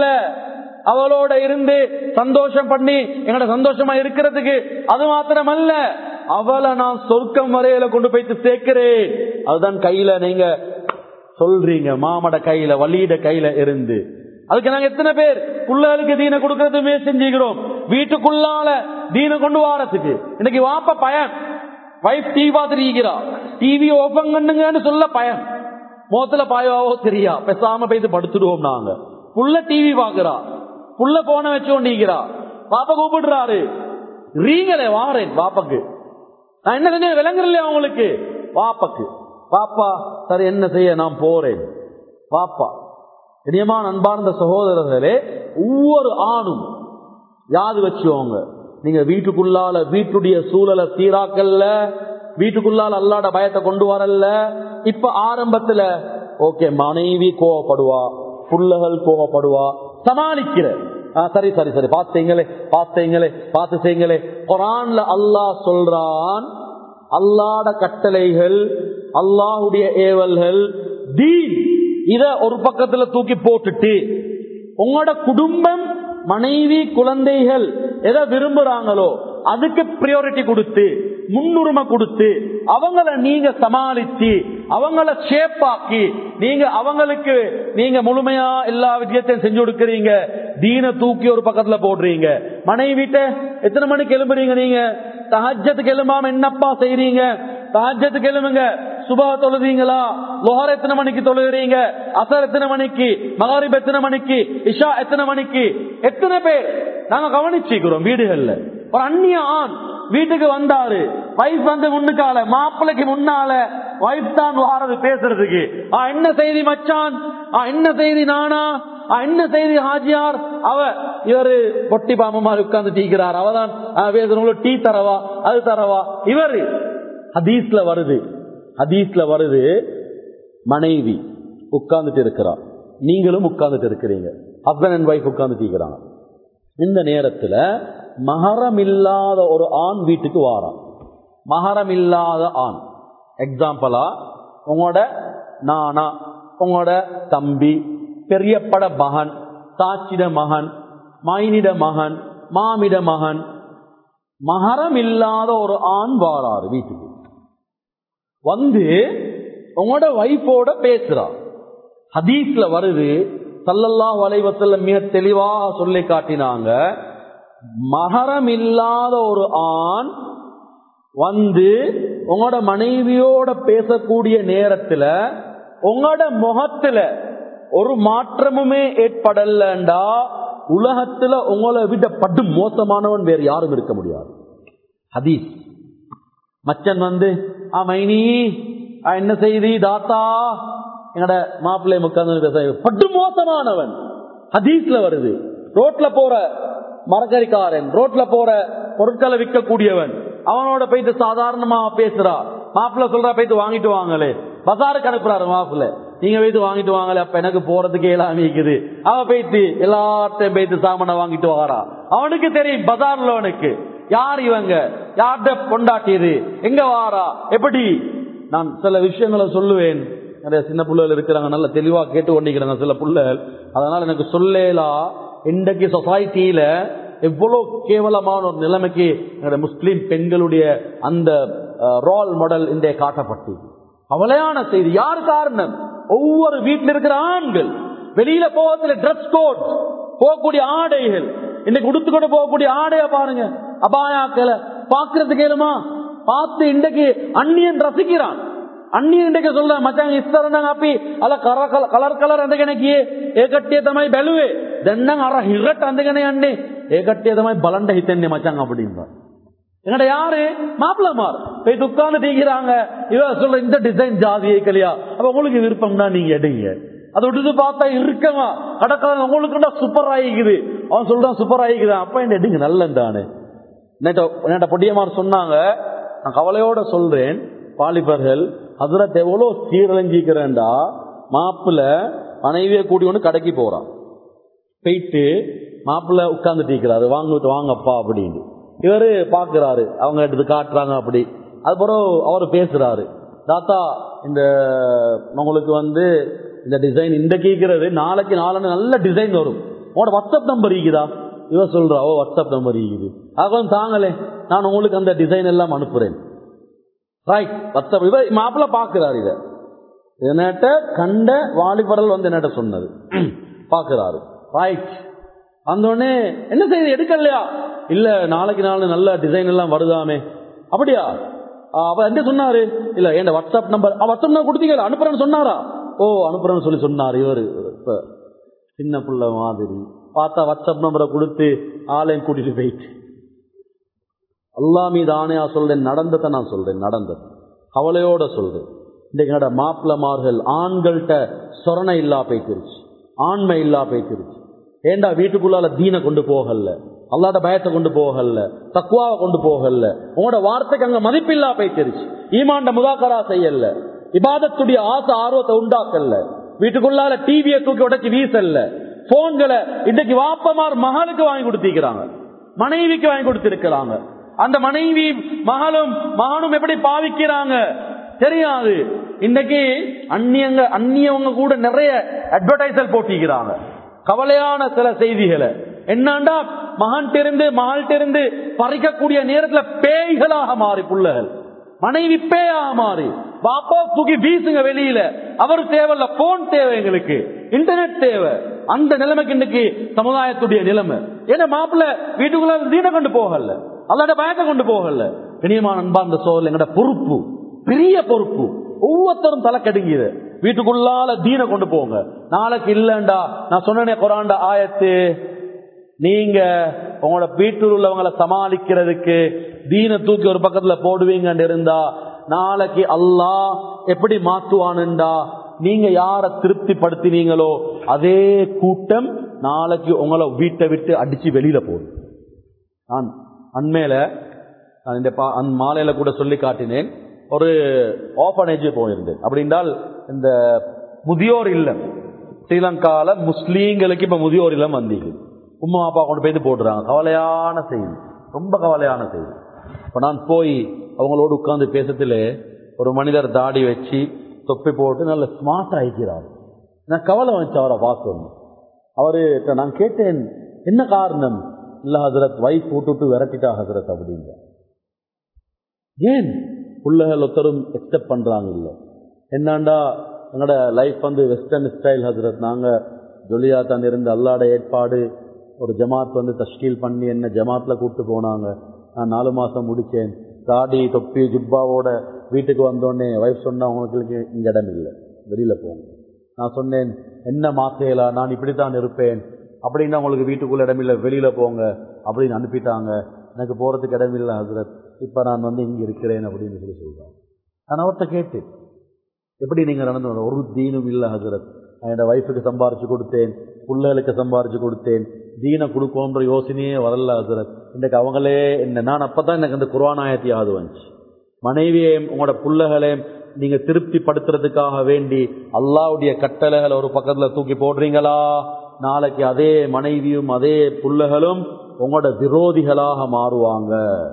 [SPEAKER 1] அவளோட இருந்து சந்தோஷம் பண்ணி என்னோட சந்தோஷமா இருக்கிறதுக்கு அது மாத்திரமல்ல அவளை நான் சொர்க்கம் வரையில கொண்டு போயிட்டு சேர்க்கிறேன் அதுதான் கையில நீங்க சொல்றீங்க மாமட கையில வலியிட கையில இருந்து அதுக்கு நாங்க எத்தனை பேர் பிள்ளைகளுக்கு தீன கொடுக்கறதுமே செஞ்சுக்கிறோம் வீட்டுக்குள்ளால தீன கொண்டு வாரத்துக்கு இன்னைக்கு வாப்ப பயன் வைஃப் டிவி பார்த்துருக்கிறா டிவி ஓபன் பண்ணுங்கன்னு சொல்ல பயன் மோத்துல பாயவாவோ தெரியா பேசாம போயிட்டு படுத்துடுவோம் நாங்க புள்ள டிவி பாக்குறா புள்ள போன வச்சு கொண்டிருக்கிறா பாப்பா கூப்பிடுறாரு ரீங்களே வாரேன் பாப்பாக்கு நான் என்ன செஞ்சேன் விளங்குறலையா உங்களுக்கு பாப்பாக்கு பாப்பா சரி என்ன செய்ய நான் போறேன் பாப்பா இனியமான அன்பார்ந்த சகோதரர்களே ஒவ்வொரு ஆணும் யாது வச்சுவோங்க நீங்க வீட்டுக்குள்ளால வீட்டுடைய சூழலை சீராக்கல்ல வீட்டுக்குள்ளால அல்லாட பயத்தை கொண்டு வரல இப்ப ஆரம்பத்துல ஓகே மனைவி கோவப்படுவா புள்ளகள் கோவப்படுவா சமாளிக்கிற ஆ, சரி சரி சரி பார்த்தீங்களே பார்த்தீங்களே பார்த்து செய்யுங்களே குரான்ல அல்லாஹ் சொல்றான் அல்லாட கட்டளைகள் அல்லாஹுடைய ஏவல்கள் தீன் இத ஒரு பக்கத்துல தூக்கி போட்டுட்டு உங்களோட குடும்பம் மனைவி குழந்தைகள் எதை விரும்புறாங்களோ அதுக்கு பிரியாரிட்டி கொடுத்து முன்னுரிமை கொடுத்து அவங்கள நீங்க சமாளிச்சு அவங்கள ஷேப்பாக்கி நீங்க அவங்களுக்கு நீங்க முழுமையா எல்லா விஷயத்தையும் செஞ்சு கொடுக்கறீங்க தீன தூக்கி ஒரு பக்கத்துல போடுறீங்க மனைவிட்ட எத்தனை மணிக்கு எழும்புறீங்க நீங்க தஹஜத்துக்கு எழும்பாம என்னப்பா செய்றீங்க தஹஜத்துக்கு எழும்புங்க சுபா தொழுதீங்களா லோஹர் எத்தனை மணிக்கு தொழுகிறீங்க அசர் எத்தனை மணிக்கு மகாரிப் எத்தனை மணிக்கு இஷா எத்தனை மணிக்கு எத்தனை பேர் நாங்க கவனிச்சுக்கிறோம் வீடுகள்ல ஒரு அந்நிய ஆண் வீட்டுக்கு வந்தாரு வைஃப் வந்து முன்னுக்கால மாப்பிள்ளைக்கு முன்னால வைஃப் தான் வாரது பேசுறதுக்கு ஆ என்ன செய்தி மச்சான் ஆ என்ன செய்தி நானா ஆ என்ன செய்தி ஹாஜியார் அவ இவரு பொட்டி பாம்பு மாதிரி உட்கார்ந்து டீக்கிறார் அவதான் பேசுறவங்கள டீ தரவா அது தரவா இவரு ஹதீஸ்ல வருது ஹதீஸ்ல வருது மனைவி உட்கார்ந்துட்டு இருக்கிறார் நீங்களும் உட்கார்ந்துட்டு இருக்கிறீங்க ஹஸ்பண்ட் அண்ட் ஒய்ஃப் உட்கார்ந்துட்டு இருக்கிறாங்க இந்த நேரத்துல மகரம் இல்லாத ஒரு ஆண் வீட்டுக்கு வாரான் மகரம் இல்லாத ஆண் எக்ஸாம்பிளா உங்களோட நானா உங்களோட தம்பி பெரியப்பட மகன் சாட்சிட மகன் மைனிட மகன் மாமிட மகன் மகரம் இல்லாத ஒரு ஆண் வாராரு வீட்டுக்கு வந்து உங்களோட வைஃபோட பேசுறா ஹதீஸ்ல வருது சல்லல்லா வலைவசல்ல மிக தெளிவாக சொல்லி காட்டினாங்க மகரம் இல்லாத ஒரு ஆண் வந்து உங்களோட மனைவியோட பேசக்கூடிய நேரத்துல உங்களோட முகத்துல ஒரு மாற்றமுமே ஏற்படலண்டா உலகத்துல உங்களை விட படு மோசமானவன் வேறு யாரும் இருக்க முடியாது ஹதீஸ் மச்சன் வந்து ஆ மைனி ஆ, என்ன செய்தி தாத்தா எங்கட மாப்பிள்ளை உட்கார்ந்து பேச படு மோசமானவன் ஹதீஸ்ல வருது ரோட்ல போற மரக்கறிக்காரன் ரோட்ல போற பொருட்களை விற்கக்கூடியவன் அவனோட போயிட்டு சாதாரணமா பேசுறா மாப்பிள்ள சொல்றா போயிட்டு வாங்கிட்டு வாங்களே பசாருக்கு அனுப்புறாரு மாப்பிள்ள நீங்க போயிட்டு வாங்கிட்டு வாங்கல அப்ப எனக்கு போறதுக்கு எல்லாம் இருக்குது அவ போயிட்டு எல்லாத்தையும் போயிட்டு சாமான வாங்கிட்டு வாரா அவனுக்கு தெரியும் பஜார்ல அவனுக்கு யார் இவங்க யார்கிட்ட கொண்டாட்டியது எங்க வாரா எப்படி நான் சில விஷயங்களை சொல்லுவேன் நிறைய சின்ன பிள்ளைகள் இருக்கிறாங்க நல்ல தெளிவா கேட்டு கொண்டிருக்கிறாங்க சில பிள்ளைகள் அதனால எனக்கு சொல்லலாம் இன்றைக்கு சொசைட்டியில எவ்வளவு கேவலமான ஒரு நிலைமைக்கு எங்களுடைய முஸ்லிம் பெண்களுடைய அந்த ரோல் மாடல் இன்றைய காட்டப்பட்டு கவலையான செய்தி யார் காரணம் ஒவ்வொரு வீட்டில் இருக்கிற ஆண்கள் வெளியில போவதில் ட்ரெஸ் கோட் போகக்கூடிய ஆடைகள் இன்னைக்கு உடுத்துக்கொண்டு போகக்கூடிய ஆடைய பாருங்க அபாயாக்களை பாக்குறதுக்கு ஏழுமா பார்த்து இன்றைக்கு அந்நியன் ரசிக்கிறான் අන්නේ ඉන්නක சொல்ல මචං ඉස්සර නම් අපි අල කර කලර් කලර් ඇඳගෙන ගියේ ඒ කට්ටිය තමයි බැලුවේ දැන් නම් අර හිරට ඇඳගෙන යන්නේ ඒ කට්ටිය තමයි බලන්න හිතන්නේ මචං அப்படிம்பா எங்கட யாரு மாப்பிளமார் போய் துக்காந்து தீக்கிறாங்க இவ சொல்ற இந்த டிசைன் ஜாதி இல்லையா அப்ப உங்களுக்கு விருப்பம்னா நீங்க எடுங்க அதை விட்டுட்டு பார்த்தா இருக்கமா கடற்கரை உங்களுக்கு சூப்பர் ஆகிக்குது அவன் சொல்றான் சூப்பர் ஆகிக்குதான் அப்ப என்ன எடுங்க நல்லண்டானு நேட்ட பொடியமார் சொன்னாங்க நான் கவலையோட சொல்றேன் வாலிபர்கள் அதுரத் எவ்வளவு சீரழிஞ்சிக்கிறேன்டா மாப்பிள்ள மனைவியை கூட்டி கொண்டு கடைக்கு போறான் போயிட்டு மாப்பிள்ள உட்கார்ந்துட்டு இருக்கிறாரு வாங்கிட்டு வாங்கப்பா அப்படின்னு இவரு பாக்குறாரு அவங்க எடுத்து காட்டுறாங்க அப்படி அதுக்கப்புறம் அவர் பேசுறாரு தாத்தா இந்த உங்களுக்கு வந்து இந்த டிசைன் இந்த கேட்கிறது நாளைக்கு நாலு நல்ல டிசைன் வரும் உங்களோட வாட்ஸ்அப் நம்பர் இருக்குதா இவ சொல்றா ஓ வாட்ஸ்அப் நம்பர் இருக்குது அது தாங்களே நான் உங்களுக்கு அந்த டிசைன் எல்லாம் அனுப்புறேன் ரைட் வாட்ஸ்அப் இவ மாப்பிள்ள பாக்குறாரு இத என்னட்ட கண்ட வாலிபரல் வந்து என்னட்ட சொன்னது பாக்குறாரு ரைட் வந்தோடனே என்ன செய்யுது எடுக்கலையா இல்ல நாளைக்கு நாள் நல்ல டிசைன் எல்லாம் வருதாமே அப்படியா அவ என்ன சொன்னாரு இல்ல என் வாட்ஸ்அப் நம்பர் வாட்ஸ்அப் நம்பர் கொடுத்தீங்க அனுப்புறேன்னு சொன்னாரா ஓ அனுப்புறேன்னு சொல்லி சொன்னார் இவரு சின்ன பிள்ளை மாதிரி பார்த்தா வாட்ஸ்அப் நம்பரை கொடுத்து ஆளையும் கூட்டிட்டு போயிட்டு அல்லா மீது ஆணையா சொல்றேன் நடந்ததை நான் சொல்றேன் நடந்தது கவலையோட சொல்றேன் இன்றைக்கு என்னோட மாப்பிளமார்கள் ஆண்கள்கிட்ட சொரணை இல்லா போய்த்திருச்சு ஆண்மை இல்லா போய்த்திருச்சு ஏண்டா வீட்டுக்குள்ளால தீனை கொண்டு போகல அல்லாட பயத்தை கொண்டு போகல தக்குவாவை கொண்டு போகல உங்களோட வார்த்தைக்கு அங்க மதிப்பில்லா போய்த்திருச்சு ஈமாண்ட முதாக்கரா செய்யல இபாதத்துடைய ஆசை ஆர்வத்தை உண்டாக்கல வீட்டுக்குள்ளால டிவியை தூக்கி உடச்சி வீசல்ல போன்களை இன்னைக்கு வாப்பமார் மகனுக்கு வாங்கி கொடுத்திருக்கிறாங்க மனைவிக்கு வாங்கி கொடுத்திருக்கிறாங்க அந்த மனைவி மகளும் மகனும் எப்படி பாவிக்கிறாங்க தெரியாது இன்னைக்கு அந்நியங்க அந்நியவங்க கூட நிறைய அட்வர்டைசல் போட்டிக்கிறாங்க கவலையான சில செய்திகளை என்னண்டா மகன் இருந்து மகள்கிட்ட இருந்து பறிக்கக்கூடிய நேரத்துல பேய்களாக மாறி புள்ளகள் மனைவி பேயாக மாறி பாப்பா தூக்கி வீசுங்க வெளியில அவர் தேவையில்ல போன் தேவை எங்களுக்கு இன்டர்நெட் தேவை அந்த நிலைமைக்கு இன்னைக்கு சமுதாயத்துடைய நிலைமை ஏன்னா மாப்பிள்ள வீட்டுக்குள்ள தீன கொண்டு போகல அல்லாட பயத்தை கொண்டு போகல இனியமான அன்பார்ந்த சோழல் எங்கட பொறுப்பு பெரிய பொறுப்பு ஒவ்வொருத்தரும் தலை கடுங்கிது வீட்டுக்குள்ளால தீன கொண்டு போங்க நாளைக்கு இல்லண்டா நான் சொன்னனே குரான்டா ஆயத்து நீங்க உங்களோட வீட்டில் உள்ளவங்களை சமாளிக்கிறதுக்கு தீன தூக்கி ஒரு பக்கத்துல போடுவீங்கன்னு இருந்தா நாளைக்கு அல்லாஹ் எப்படி மாத்துவானுண்டா நீங்க யார திருப்திப்படுத்தினீங்களோ அதே கூட்டம் நாளைக்கு உங்களை வீட்டை விட்டு அடிச்சு வெளியில போடும் நான் அண்மையில நான் இந்த மாலையில கூட சொல்லி காட்டினேன் ஒரு ஆஃபனேஜ் போயிருந்தேன் அப்படின்றால் இந்த முதியோர் இல்லம் ஸ்ரீலங்கால முஸ்லீம்களுக்கு இப்ப முதியோர் இல்லம் வந்தீங்க உமா அப்பா கொண்டு போய் போடுறாங்க கவலையான செய்தி ரொம்ப கவலையான செய்தி இப்ப நான் போய் அவங்களோடு உட்கார்ந்து பேசத்துல ஒரு மனிதர் தாடி வச்சு தொப்பி போட்டு நல்ல ஸ்மார்ட் ஆகிக்கிறார் நான் கவலை வச்சு அவரை பார்த்தோம் அவரு நான் கேட்டேன் என்ன காரணம் இல்ல ஹசரத் வைஃப் விட்டுட்டு விரட்டிட்டா ஹசரத் அப்படிங்க ஏன் பிள்ளைகள் ஒருத்தரும் எக்ஸெப்ட் பண்றாங்க இல்ல என்னண்டா எங்களோட லைஃப் வந்து வெஸ்டர்ன் ஸ்டைல் ஹசரத் நாங்க ஜொலியா தான் இருந்து அல்லாட ஏற்பாடு ஒரு ஜமாத் வந்து தஷ்கீல் பண்ணி என்ன ஜமாத்ல கூப்பிட்டு போனாங்க நான் நாலு மாசம் முடிச்சேன் தாடி தொப்பி ஜுப்பாவோட வீட்டுக்கு வந்தோடனே வைஃப் சொன்னா உங்களுக்கு இங்க இடம் இல்லை வெளியில போங்க நான் சொன்னேன் என்ன மாத்தையிலா நான் இப்படித்தான் இருப்பேன் அப்படின்னா உங்களுக்கு வீட்டுக்குள்ள இடமில்லை வெளியில போங்க அப்படின்னு அனுப்பிட்டாங்க எனக்கு போறதுக்கு இடமில்லை ஹசரத் இப்ப நான் வந்து இங்க இருக்கிறேன் அப்படின்னு சொல்லி சொல்றாங்க நான் அவர்கிட்ட கேட்டேன் எப்படி நீங்க நடந்து ஒரு தீனும் இல்லை ஹசரத் நான் என் ஒய்ஃபுக்கு சம்பாரிச்சு கொடுத்தேன் புள்ளைகளுக்கு சம்பாரிச்சு கொடுத்தேன் தீனை கொடுக்கணுன்ற யோசனையே வரல ஹசரத் இன்றைக்கு அவங்களே என்ன நான் அப்பதான் எனக்கு அந்த குர்ஆனாயத்தி யாது வந்துச்சு மனைவியையும் உங்களோட புள்ளைகளையும் நீங்க திருப்தி படுத்துறதுக்காக வேண்டி அல்லாவுடைய கட்டளைகளை ஒரு பக்கத்துல தூக்கி போடுறீங்களா நாளைக்கு அதே மனைவியும் அதே புள்ளைகளும் உங்களோட விரோதிகளாக மாறுவாங்க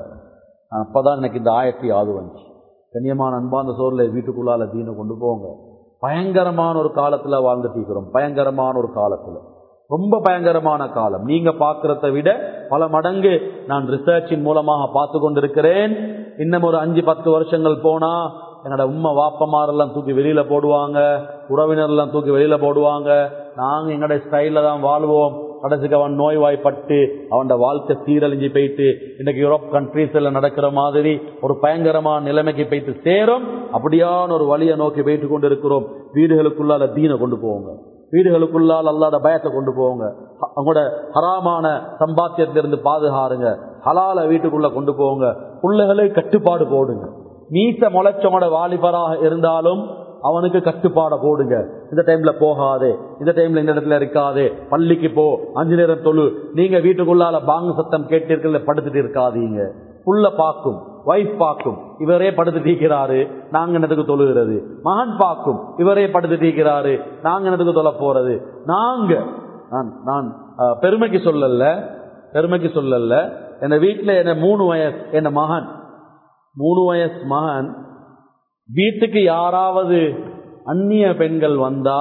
[SPEAKER 1] அப்பதான் எனக்கு இந்த ஆயத்தி யாது வந்துச்சு கண்ணியமான அன்பாந்த சோர்ல வீட்டுக்குள்ளால தீனை கொண்டு போங்க பயங்கரமான ஒரு காலத்துல வாழ்ந்துட்டு இருக்கிறோம் பயங்கரமான ஒரு காலத்துல ரொம்ப பயங்கரமான காலம் நீங்க பாக்குறத விட பல மடங்கு நான் ரிசர்ச்சின் மூலமாக பார்த்து கொண்டிருக்கிறேன் இன்னும் ஒரு அஞ்சு பத்து வருஷங்கள் போனா என்னோட உம்மை வாப்பமாரெல்லாம் தூக்கி வெளியில போடுவாங்க உறவினர்லாம் தூக்கி வெளியில போடுவாங்க நாங்க எங்களோட ஸ்டைல்ல தான் வாழ்வோம் கடைசிக்கு அவன் நோய்வாய்ப்பட்டு அவன் வாழ்க்கை சீரழிஞ்சு போயிட்டு இன்னைக்கு யூரோப் கண்ட்ரீஸ்ல நடக்கிற மாதிரி ஒரு பயங்கரமான நிலைமைக்கு போயிட்டு சேரும் அப்படியான ஒரு வழியை நோக்கி போயிட்டு கொண்டு இருக்கிறோம் வீடுகளுக்குள்ளால தீனை கொண்டு போவோங்க வீடுகளுக்குள்ளால் அல்லாத பயத்தை கொண்டு போவோங்க அவங்களோட ஹராமான சம்பாத்தியத்திலிருந்து பாதுகாருங்க ஹலால வீட்டுக்குள்ள கொண்டு போவோங்க பிள்ளைகளை கட்டுப்பாடு போடுங்க மீச முளைச்சவங்களோட வாலிபராக இருந்தாலும் அவனுக்கு கட்டுப்பாட போடுங்க இந்த டைம்ல போகாதே இந்த டைம்ல இந்த இடத்துல இருக்காதே பள்ளிக்கு போ அஞ்சு நேரம் தொழு நீங்க வீட்டுக்குள்ளால பாங்கு சத்தம் கேட்டீர்கள் படுத்துட்டு இருக்காதீங்க புள்ள பாக்கும் வைஃப் பாக்கும் இவரே படுத்து தீக்கிறாரு நாங்க என்னத்துக்கு தொழுகிறது மகன் பாக்கும் இவரே படுத்து தீக்கிறாரு நாங்க என்னத்துக்கு தொலை போறது நாங்க நான் நான் அஹ், பெருமைக்கு சொல்லல பெருமைக்கு சொல்லல என்ன வீட்டுல என்ன மூணு வயசு என்ன மகன் மூணு வயசு மகன் வீட்டுக்கு யாராவது அந்நிய பெண்கள் வந்தா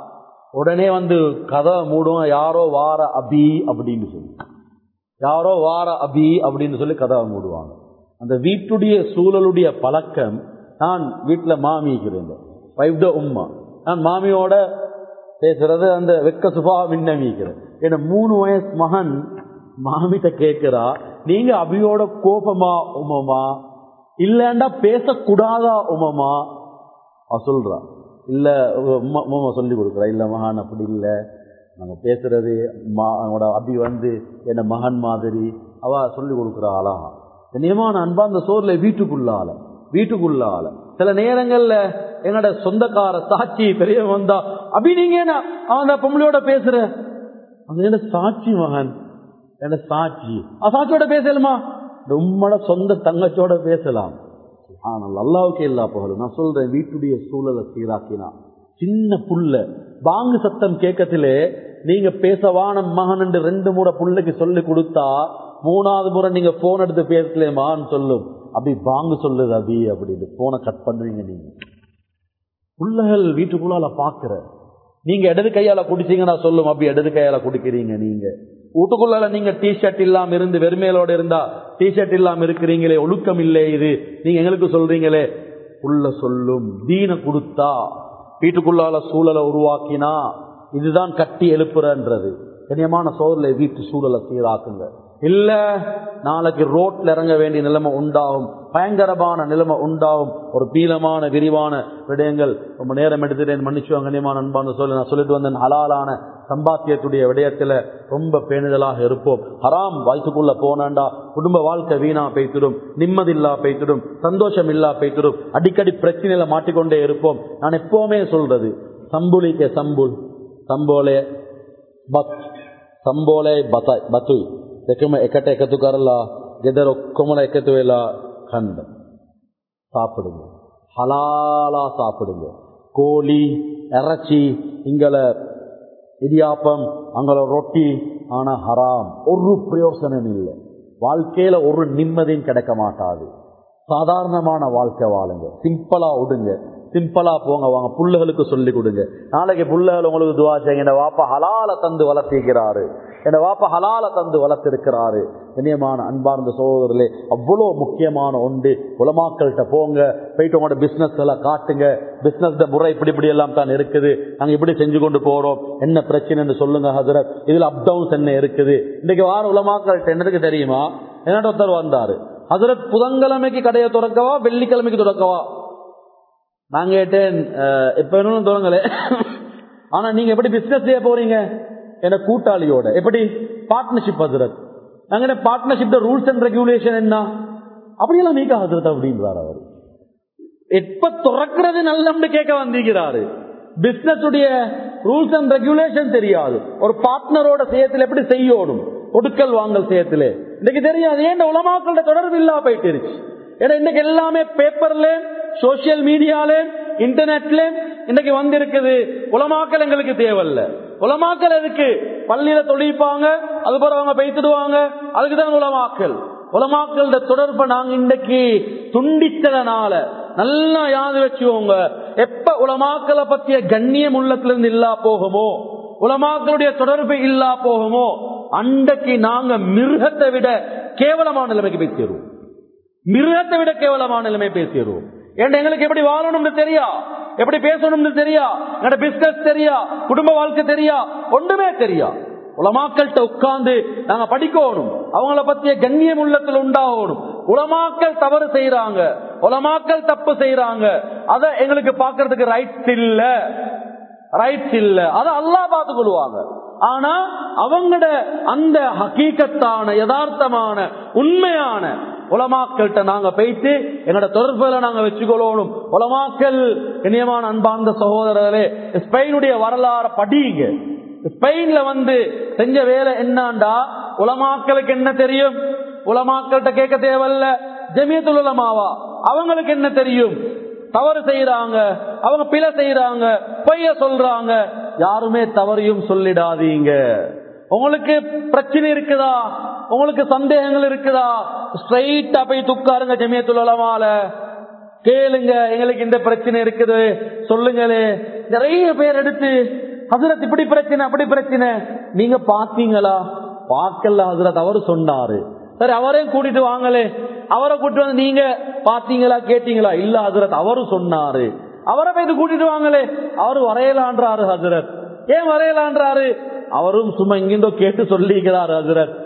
[SPEAKER 1] உடனே வந்து கதை மூடும் யாரோ வார அபி அப்படின்னு சொல்லி யாரோ வார அபி அப்படின்னு சொல்லி கதவை மூடுவாங்க அந்த வீட்டுடைய சூழலுடைய பழக்கம் நான் வீட்டில் மாமி இருக்கிறேன் வைஃப்ட உம்மா நான் மாமியோட பேசுறது அந்த வெக்க சுபா விண்ணமிக்கிறேன் என்ன மூணு வயசு மகன் மாமிட்ட கேட்கிறா நீங்க அபியோட கோபமா உமமா இல்லண்டா பேசக்கூடாதா உமமா அவ சொல்றா இல்ல உம்மா உம்மா சொல்லி கொடுக்குறா இல்ல மகான் அப்படி இல்ல நாங்க பேசுறது மா- அவனோட அபி வந்து என்ன மகன் மாதிரி அவ சொல்லி கொடுக்குறா அழகா நியமான அன்பா அந்த சோர்ல வீட்டுக்குள்ளால வீட்டுக்குள்ளால சில நேரங்கள்ல என்னோட சொந்தக்கார சாட்சி பெரிய வந்தா அபி நீங்க என்ன அவன் அந்த பொம்பளையோட பேசுற அது என்ன சாட்சி மகன் என்ன சாட்சி ஆ, சாட்சியோட பேசலுமா இந்த உம்மோட சொந்த தங்கச்சோட பேசலாம் ஆனால் அல்லாவுக்கு எல்லா புகழும் நான் சொல்றேன் வீட்டுடைய சூழலை சீராக்கினா சின்ன புள்ள பாங்கு சத்தம் கேட்கத்திலே நீங்க பேசவான மகன் என்று ரெண்டு முறை புள்ளைக்கு சொல்லி கொடுத்தா மூணாவது முறை நீங்க போன் எடுத்து பேசலேமான்னு சொல்லும் அப்படி பாங்கு சொல்லுது அபி அப்படின்னு போனை கட் பண்ணுவீங்க நீங்க புள்ளைகள் வீட்டுக்குள்ளால பாக்குற நீங்க இடது கையால குடிச்சீங்கன்னா சொல்லும் அப்படி இடது கையால குடிக்கிறீங்க நீங்க வீட்டுக்குள்ளால நீங்க டிஷர்ட் இல்லாம இருந்து வெறுமையிலோட இருந்தா டிஷர்ட் இல்லாம இருக்கிறீங்களே ஒழுக்கம் இல்லை இது நீங்க எங்களுக்கு சொல்றீங்களே புள்ள சொல்லும் தீன கொடுத்தா வீட்டுக்குள்ளால சூழலை உருவாக்கினா இதுதான் கட்டி எழுப்புறன்றது கண்ணியமான சோதரில் வீட்டு சூழலை சீராக்குங்க இல்ல நாளைக்கு ரோட்ல இறங்க வேண்டிய நிலைமை உண்டாகும் பயங்கரமான நிலைமை உண்டாகும் ஒரு பீலமான விரிவான விடயங்கள் ரொம்ப நேரம் எடுத்துட்டேன் மன்னிச்சுவாங்க கண்ணியமான அன்பான சொல்லி நான் சொல்லிட்டு வந்தேன் ஹலாலான சம்பாத்தியத்துடைய விடயத்துல ரொம்ப பேணுதலாக இருப்போம் ஹராம் வயசுக்குள்ள போனாண்டா குடும்ப வாழ்க்கை வீணா பெய்த்திடும் நிம்மதில்லா பெய்த்திடும் சந்தோஷம் இல்லா பெய்த்திடும் அடிக்கடி பிரச்சனையில மாட்டிக்கொண்டே இருப்போம் நான் எப்பவுமே சொல்றது சம்புலிக்க சம்புல் සම්බෝලය බත් සම්බෝලය බතයි බතුයි දෙකම එකට එකතු කරලා ගෙදර ඔක්කොමල එකතු වෙලා කන්න சாப்பிடுங்க ஹலாலா சாப்பிடுங்க கோழி இறைச்சி இங்கள இடியாப்பம் அங்கள ரொட்டி ஆனா ஹராம் ஒரு பிரயோசனம் இல்லை வாழ்க்கையில ஒரு நிம்மதியும் கிடைக்க மாட்டாது சாதாரணமான வாழ்க்கை வாழுங்க சிம்பிளா விடுங்க சிம்பிளா போங்க வாங்க புள்ளைகளுக்கு சொல்லி கொடுங்க நாளைக்கு புள்ளைகள் உங்களுக்கு துவா செய்யுங்க என் வாப்பா ஹலால தந்து வளர்த்திக்கிறாரு என் வாப்பா ஹலால தந்து வளர்த்திருக்கிறாரு இனியமான அன்பார்ந்த சகோதரர்களே அவ்வளோ முக்கியமான ஒன்று உலமாக்கள்கிட்ட போங்க போயிட்டு உங்களோட பிசினஸ் எல்லாம் காட்டுங்க பிசினஸ் முறை இப்படி இப்படி எல்லாம் தான் இருக்குது நாங்க இப்படி செஞ்சு கொண்டு போறோம் என்ன பிரச்சனைன்னு சொல்லுங்க ஹசரத் இதுல அப் டவுன்ஸ் என்ன இருக்குது இன்னைக்கு வார உலமாக்கள்கிட்ட என்னதுக்கு தெரியுமா என்னோட ஒருத்தர் வந்தாரு ஹசரத் புதன்கிழமைக்கு கடையை திறக்கவா வெள்ளிக்கிழமைக்கு திறக்கவா நான் கேட்டேன் அஹ், எப்ப வேணும் தொடங்கல ஆனா நீங்க எப்படி பிசினஸ் செய்ய போறீங்க என கூட்டாளியோட எப்படி பார்ட்னர்ஷிப் ஹசரத் நாங்க பார்ட்னர்ஷிப் ரூல்ஸ் அண்ட் ரெகுலேஷன் என்ன அப்படியெல்லாம் நீக்க ஹசரத் அப்படின்றார் அவர் எப்ப துறக்கிறது நல்லம்னு கேட்க வந்திருக்கிறாரு பிசினஸ் உடைய ரூல்ஸ் அண்ட் ரெகுலேஷன் தெரியாது ஒரு பார்ட்னரோட செய்யத்துல எப்படி செய்யணும் கொடுக்கல் வாங்கல் செய்யத்துல இன்னைக்கு தெரியாது ஏன் உலமாக்களோட தொடர்பு இல்லா போயிட்டு இருச்சு ஏன்னா இன்னைக்கு எல்லாமே பேப்பர்ல சோசியல் மீடியால இன்டர்நெட்ல இன்னைக்கு வந்திருக்குது உலமாக்கல் எங்களுக்கு தேவையில்ல உலமாக்கல் எதுக்கு பள்ளியில தொழிப்பாங்க அது போற அவங்க பேசிடுவாங்க அதுக்குதான் உலமாக்கல் உலமாக்களோட தொடர்பை நாங்க இன்னைக்கு துண்டித்ததனால நல்லா யாது வச்சுக்கோங்க எப்ப உலமாக்களை பத்திய கண்ணியம் உள்ளத்துல இருந்து இல்லா போகுமோ உலமாக்களுடைய தொடர்பு இல்லா போகுமோ அன்றைக்கு நாங்க மிருகத்தை விட கேவலமான நிலைமைக்கு போய் சேருவோம் மிருகத்தை விட கேவலமான நிலைமை பேசிடுவோம் ஏன்னா எங்களுக்கு எப்படி வாழணும்னு தெரியா எப்படி பேசணும்னு தெரியா எங்களோட பிசினஸ் தெரியா குடும்ப வாழ்க்கை தெரியா ஒன்றுமே தெரியா உலமாக்கள்கிட்ட உட்கார்ந்து நாங்க படிக்கணும் அவங்கள பத்திய கண்ணியம் உள்ளத்துல உண்டாகணும் உலமாக்கள் தவறு செய்யறாங்க உலமாக்கள் தப்பு செய்யறாங்க அத எங்களுக்கு பாக்குறதுக்கு ரைட்ஸ் இல்ல ரைட்ஸ் இல்ல அத அல்லா பார்த்து கொள்வாங்க ஆனா அவங்களோட அந்த ஹக்கீக்கத்தான யதார்த்தமான உண்மையான உலமாக்கள்கிட்ட நாங்க போயிட்டு எங்களோட தொடர்புல நாங்க வச்சுக்கொள்ளணும் உலமாக்கல் இனியமான அன்பார்ந்த சகோதரர்களே ஸ்பெயினுடைய வரலாறு படிங்க ஸ்பெயின்ல வந்து செஞ்ச வேலை என்னாண்டா உலமாக்களுக்கு என்ன தெரியும் உலமாக்கள்கிட்ட கேட்க தேவையில்ல ஜமியத்துல் உலமாவா அவங்களுக்கு என்ன தெரியும் தவறு செய்யறாங்க அவங்க பிழை செய்யறாங்க பொய்ய சொல்றாங்க யாருமே தவறையும் சொல்லிடாதீங்க உங்களுக்கு பிரச்சனை இருக்குதா உங்களுக்கு சந்தேகங்கள் இருக்குதா ஸ்ட்ரைட்டா போய் துக்காருங்க ஜமியத்துல் உலமால கேளுங்க எங்களுக்கு இந்த பிரச்சனை இருக்குது சொல்லுங்களே நிறைய பேர் எடுத்து ஹசரத் இப்படி பிரச்சனை அப்படி பிரச்சனை நீங்க பாத்தீங்களா பார்க்கல ஹசரத் அவரு சொன்னாரு சரி அவரையும் கூட்டிட்டு வாங்களே அவரை கூட்டிட்டு வந்து நீங்க பாத்தீங்களா கேட்டீங்களா இல்ல ஹசரத் அவரு சொன்னாரு அவரை போய் கூட்டிட்டு வாங்களே அவரு வரையலான்றாரு ஹசரத் ஏன் வரையலான்றாரு அவரும் சும்மா இங்கிருந்தோ கேட்டு சொல்லிக்கிறாரு ஹசரத்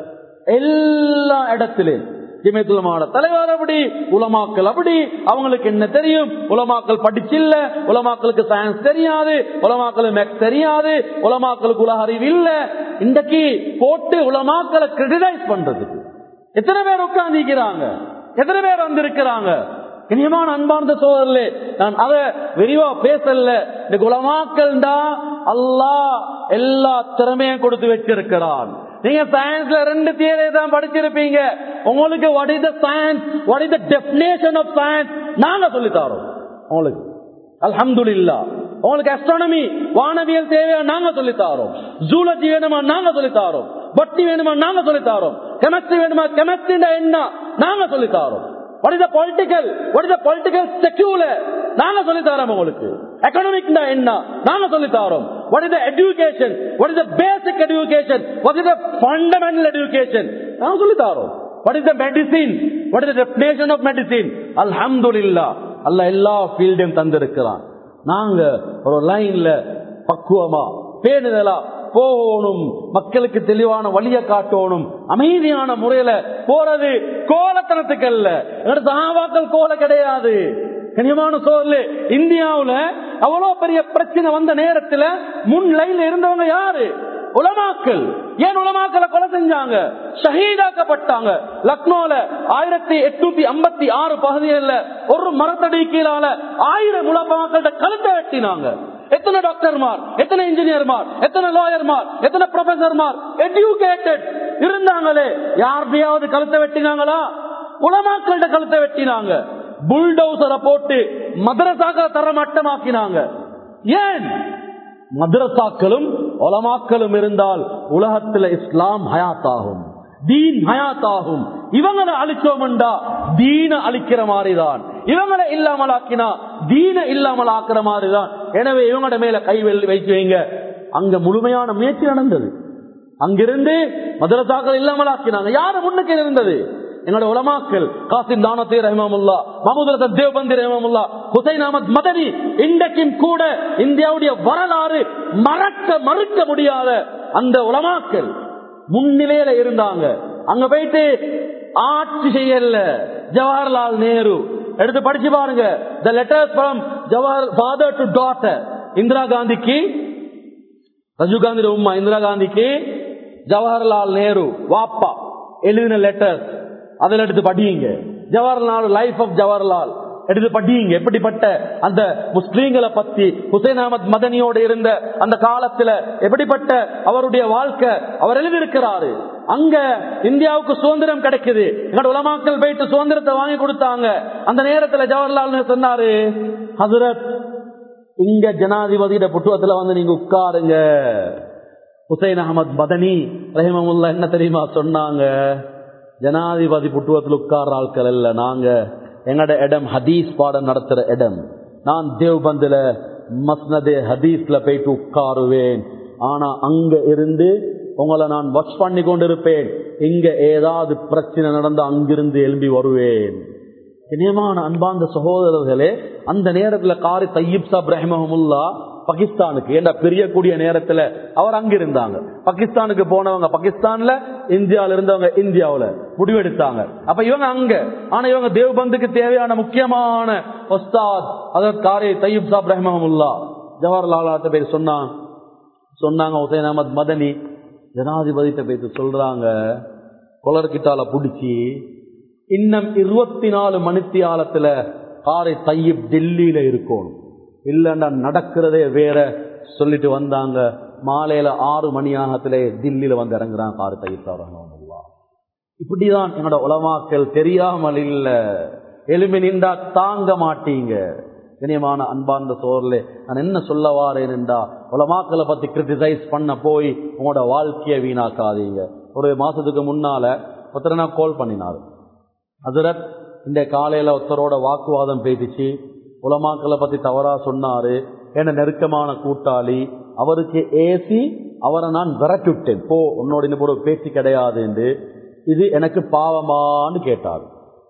[SPEAKER 1] எல்லா இடத்திலும் ஜிமேத்துலமான தலைவர் அப்படி உலமாக்கள் அப்படி அவங்களுக்கு என்ன தெரியும் உலமாக்கள் படிச்சில்ல உலமாக்களுக்கு சயின்ஸ் தெரியாது உலமாக்களுக்கு மேக்ஸ் தெரியாது உலமாக்களுக்கு உலக அறிவு இல்ல இன்றைக்கு போட்டு உலமாக்களை கிரிட்டிசைஸ் பண்றதுக்கு எத்தனை பேர் உட்கார்ந்திருக்கிறாங்க எத்தனை பேர் வந்திருக்கிறாங்க இனியமான அன்பார்ந்த சோதரிலே நான் அத விரிவா பேசல இந்த குலமாக்கள் தான் அல்லா எல்லா திறமையும் கொடுத்து வச்சிருக்கிறான் நீங்க சயின்ஸ்ல ரெண்டு தியரி தான் படிச்சிருப்பீங்க உங்களுக்கு what is the science what is the definition of science நாங்க சொல்லி தரோம் உங்களுக்கு அல்ஹம்துலில்லா உங்களுக்கு அஸ்ட்ரானமி வானவியல் தேவையா நாங்க சொல்லி தாரோம் ஜூலஜி வேணுமா நாங்க சொல்லி தாரோம் பட்டி வேணுமா நாங்க சொல்லி தாரோம் கெமிஸ்ட்ரி வேணுமா கெமிஸ்ட்ரி என்ன நாங்க சொல்லி தாரோம் what is the political what is the political secular நாங்க சொல்லி தரோம் உங்களுக்கு எக்கனாமிக் என்ன நாங்க சொல்லி தரோம் what is the education what is the basic education what is the fundamental education நாங்க சொல்லி தரோம் what is the medicine what is the definition of medicine alhamdulillah அல்ல எல்லா ஃபீல்டையும் தந்திருக்கிறான் நாங்க ஒரு லைன்ல பக்குவமா பேணுதலா போகணும் மக்களுக்கு தெளிவான வழியை காட்டணும் அமைதியான முறையில போறது கோலத்தனத்துக்கு அல்ல சகாபாக்கள் கோல கிடையாது கனியமான சோழு இந்தியாவுல அவ்வளவு பெரிய பிரச்சனை வந்த நேரத்துல முன் லைன்ல இருந்தவங்க யாரு உலமாக்கள் ஏன் உலமாக்களை கொலை செஞ்சாங்க ஷஹீதாக்கப்பட்டாங்க லக்னோல ஆயிரத்தி எட்நூத்தி ஐம்பத்தி ஆறு பகுதிகளில் ஒரு மரத்தடி கீழால ஆயிரம் உலமாக்கள கழுத்தை வெட்டினாங்க எத்தனை டாக்டர்மார் எத்தனை இன்ஜினியர்மார் எத்தனை லாயர்மார் எத்தனை ப்ரொஃபசர்மார் எஜுகேட்டட் இருந்தாங்களே யாருடையாவது கழுத்தை வெட்டினாங்களா உலமாக்கள்கிட்ட கழுத்தை வெட்டினாங்க புல்டோசரை போட்டு மதரசாக்களை தரமட்டமாக்கினாங்க ஏன் மதரசாக்களும் ஒலமாக்களும் இருந்தால் உலகத்தில் இஸ்லாம் ஹயாத்தாகும் தீன் ஹயாத்தாகும் இவங்களை அழிச்சோம்டா தீன அழிக்கிற மாதிரிதான் இவங்களை இல்லாமல் ஆக்கினா தீன இல்லாமல் ஆக்குற மாதிரிதான் எனவே இவங்களோட மேல கை வைத்து வைங்க அங்க முழுமையான முயற்சி நடந்தது அங்கிருந்து மதரசாக்கள் இல்லாமல் ஆக்கினாங்க யாரு முன்னுக்கு இருந்தது எங்களோட உலமாக்கள் காசிம் தானத்தே ரஹிமாமுல்லா மஹமூது தேவ்பந்தி ரஹிமாமுல்லா ஹுசைன் அஹமத் மதனி இன்றைக்கும் கூட இந்தியாவுடைய வரலாறு மறக்க மறுக்க முடியாத அந்த உலமாக்கள் முன்னிலையில இருந்தாங்க அங்க போயிட்டு ஆட்சி செய்யல ஜவஹர்லால் நேரு எடுத்து படிச்சு பாருங்க the letter from Jawahar father to daughter Indira காந்திக்கு ராஜீவ் காந்தி உமா இந்திரா காந்திக்கு ஜவஹர்லால் நேரு வாப்பா எழுதின லெட்டர் அதில் எடுத்து படியுங்க ஜவஹர்லால் லைஃப் ஆஃப் ஜவஹர்லால் எடுத்து படியுங்க எப்படிப்பட்ட அந்த முஸ்லீம்களை பத்தி ஹுசைன் அகமது மதனியோடு இருந்த அந்த காலத்துல எப்படிப்பட்ட அவருடைய வாழ்க்கை அவர் எழுதியிருக்கிறாரு அங்க இந்தியாவுக்கு சுதந்திரம் கிடைக்குது எங்களோட உலமாக்கள் போயிட்டு சுதந்திரத்தை வாங்கி கொடுத்தாங்க அந்த நேரத்துல ஜவஹர்லால் நேரு சொன்னாரு ஹசரத் இங்க ஜனாதிபதியோட புட்டுவத்துல வந்து நீங்க உட்காருங்க ஹுசைன் அகமது மதனி ரஹிமமுல்லா என்ன தெரியுமா சொன்னாங்க ஜனாதிபதி புட்டுவத்தில் உட்கார்ற ஆட்கள் இல்ல நாங்க எங்கட இடம் ஹதீஸ் பாடம் நடத்துற இடம் நான் தேவ்பந்துல மஸ்னதே ஹதீஸ்ல போயிட்டு உட்காருவேன் ஆனா அங்க இருந்து உங்களை நான் வாட்ச் பண்ணி கொண்டிருப்பேன் இங்க ஏதாவது பிரச்சனை நடந்து அங்கிருந்து எழும்பி வருவேன் இனியமான அன்பார்ந்த சகோதரர்களே அந்த நேரத்துல காரி தையீப் சாப் ரஹிமஹமுல்லா பாகிஸ்தானுக்கு ஏண்டா பிரியக்கூடிய நேரத்துல அவர் அங்க இருந்தாங்க பாகிஸ்தானுக்கு போனவங்க பாகிஸ்தான்ல இந்தியாவில இருந்தவங்க இந்தியாவுல முடிவெடுத்தாங்க அப்ப இவங்க அங்க ஆனா இவங்க தேவ்பந்துக்கு தேவையான முக்கியமான ஒஸ்தாத் அதாவது காரி தையீப் சாப் ரஹிமஹமுல்லா ஜவஹர்லால் பேர் சொன்னாங்க சொன்னாங்க ஹுசைன் அகமது மதனி ஜனாதிபதிட்ட பேசி சொல்றாங்க கொலர்கிட்டால புடிச்சு இன்னும் இருபத்தி நாலு மணித்தியாலத்துல காரை தையீப் டெல்லியில இருக்கணும் இல்லைன்னா நடக்கிறதே வேற சொல்லிட்டு வந்தாங்க மாலையில ஆறு மணி ஆகத்திலே தில்லியில வந்து இறங்குறாங்க காரு தையீப் ரஹ்மத்துல்லாஹ் இப்படிதான் என்னோட உலமாக்கள் தெரியாமல் இல்ல எலும்பி நின்றா தாங்க மாட்டீங்க இனியமான அன்பார்ந்த சோர்ல நான் என்ன சொல்ல வாரேன் என்றா உலமாக்களை பத்தி கிரிட்டிசைஸ் பண்ண போய் உங்களோட வாழ்க்கையை வீணாக்காதீங்க ஒரு மாசத்துக்கு முன்னால ஒருத்தர் நான் கால் பண்ணினாரு ஹசரத் இந்த காலையில ஒருத்தரோட வாக்குவாதம் பேசிச்சு உலமாக்களை பத்தி தவறா சொன்னாரு என்ன நெருக்கமான கூட்டாளி அவருக்கு ஏசி அவரை நான் விரட்டுட்டேன் போ உன்னோட இன்னும் ஒரு பேச்சு கிடையாது என்று இது எனக்கு பாவமான்னு கேட்டார்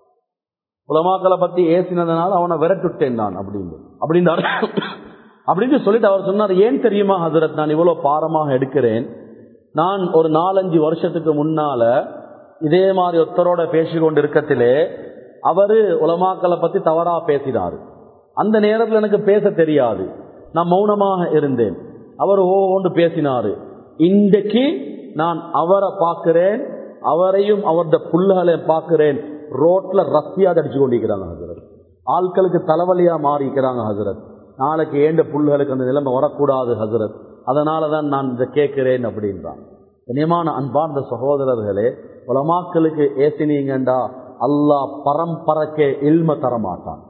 [SPEAKER 1] உலமாக்களை பத்தி ஏசினதுனால அவனை விரட்டுட்டேன் நான் அப்படின்னு அப்படின்னு அப்படின்னு சொல்லிட்டு அவர் சொன்னார் ஏன் தெரியுமா ஹசரத் நான் இவ்வளவு பாரமாக எடுக்கிறேன் நான் ஒரு நாலஞ்சு வருஷத்துக்கு முன்னால இதே மாதிரி ஒருத்தரோட பேசிக்கொண்டு இருக்கத்திலே அவரு உலமாக்களை பத்தி தவறா பேசினாரு அந்த நேரத்தில் எனக்கு பேச தெரியாது நான் மௌனமாக இருந்தேன் அவர் ஓண்டு பேசினாரு இன்றைக்கு நான் அவரை பார்க்கிறேன் அவரையும் அவருடைய புல்லுகளை பார்க்கிறேன் ரோட்ல ரத்தியா அடிச்சு கொண்டிருக்கிறாங்க ஹசரத் ஆட்களுக்கு தலைவலியா மாறிக்கிறாங்க ஹசரத் நாளைக்கு ஏண்ட புல்லுகளுக்கு அந்த நிலைமை வரக்கூடாது ஹசரத் அதனாலதான் நான் இதை கேட்கிறேன் அப்படின்றான் இனியமான அன்பார்ந்த சகோதரர்களே உலமாக்களுக்கு ஏசினீங்கண்டா அல்லாஹ் பரம்பரைக்கே இல்ம தரமாட்டான்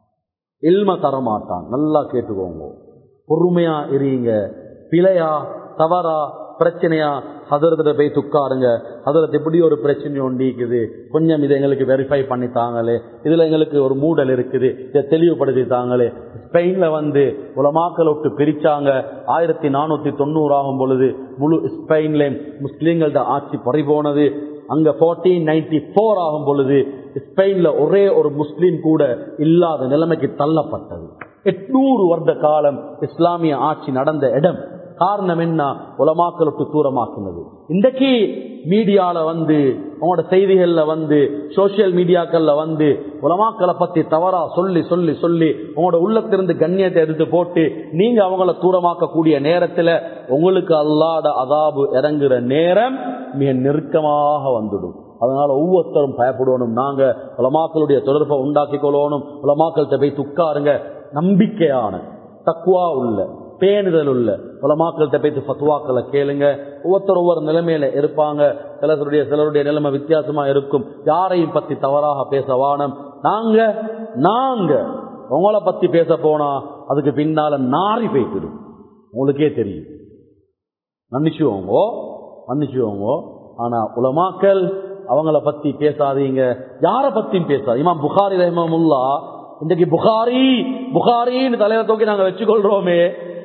[SPEAKER 1] இல்ம தரமாட்டான் நல்லா கேட்டுக்கோங்க பொறுமையா இருங்க பிழையா தவறா பிரச்சனையா ஹதரத்துல போய் துக்காருங்க ஹதரத் எப்படி ஒரு பிரச்சனை ஒண்டிக்குது கொஞ்சம் இதை எங்களுக்கு வெரிஃபை பண்ணி தாங்களே இதுல எங்களுக்கு ஒரு மூடல் இருக்குது இதை தெளிவுபடுத்தி தாங்களே ஸ்பெயின்ல வந்து உலமாக்கள் விட்டு பிரிச்சாங்க ஆயிரத்தி நானூத்தி தொண்ணூறு ஆகும் பொழுது முழு ஸ்பெயின்ல முஸ்லீம்களோட ஆட்சி பறிபோனது அங்க போர்டீன் நைன்டி போர் ஆகும் பொழுது ஸ்பெயின்ல ஒரே ஒரு முஸ்லீம் கூட இல்லாத நிலைமைக்கு தள்ளப்பட்டது எட்நூறு வருட காலம் இஸ்லாமிய ஆட்சி நடந்த இடம் காரணம் என்ன உலமாக்களுக்கு தூரமாக்குனது இன்றைக்கு மீடியால வந்து உங்களோட செய்திகள்ல வந்து சோசியல் மீடியாக்கள்ல வந்து உலமாக்களை பத்தி தவறா சொல்லி சொல்லி சொல்லி உங்களோட உள்ளத்திலிருந்து கண்ணியத்தை எடுத்து போட்டு நீங்க அவங்கள தூரமாக்கக்கூடிய நேரத்துல உங்களுக்கு அல்லாத அதாபு இறங்குற நேரம் மிக நெருக்கமாக வந்துடும் அதனால ஒவ்வொருத்தரும் பயப்படணும் நாங்க உலமாக்களுடைய தொடர்பை உண்டாக்கி கொள்ளணும் உலமாக்கள்கிட்ட போய் துக்காருங்க நம்பிக்கையான தக்குவா உள்ள பேணுதல் உள்ள உலமாக்கள்கிட்ட போய்த்து ஃபத்துவாக்களை கேளுங்க ஒவ்வொருத்தர் ஒவ்வொரு நிலைமையில இருப்பாங்க சிலருடைய சிலருடைய நிலைமை வித்தியாசமா இருக்கும் யாரையும் பத்தி தவறாக பேச வானம் நாங்க நாங்க உங்களை பத்தி பேச போனா அதுக்கு பின்னால நாரி போய்க்கிடும் உங்களுக்கே தெரியும் மன்னிச்சுவோங்க மன்னிச்சுவோங்க ஆனா உலமாக்கள் அவங்கள பத்தி பேசாதீங்க யார பத்தியும் பேசாது இமாம் புகாரி ரஹ்மமுல்லா இன்றைக்கு புகாரி புகாரின்னு தலைவர் தூக்கி நாங்க வச்சுக்கொள்றோமே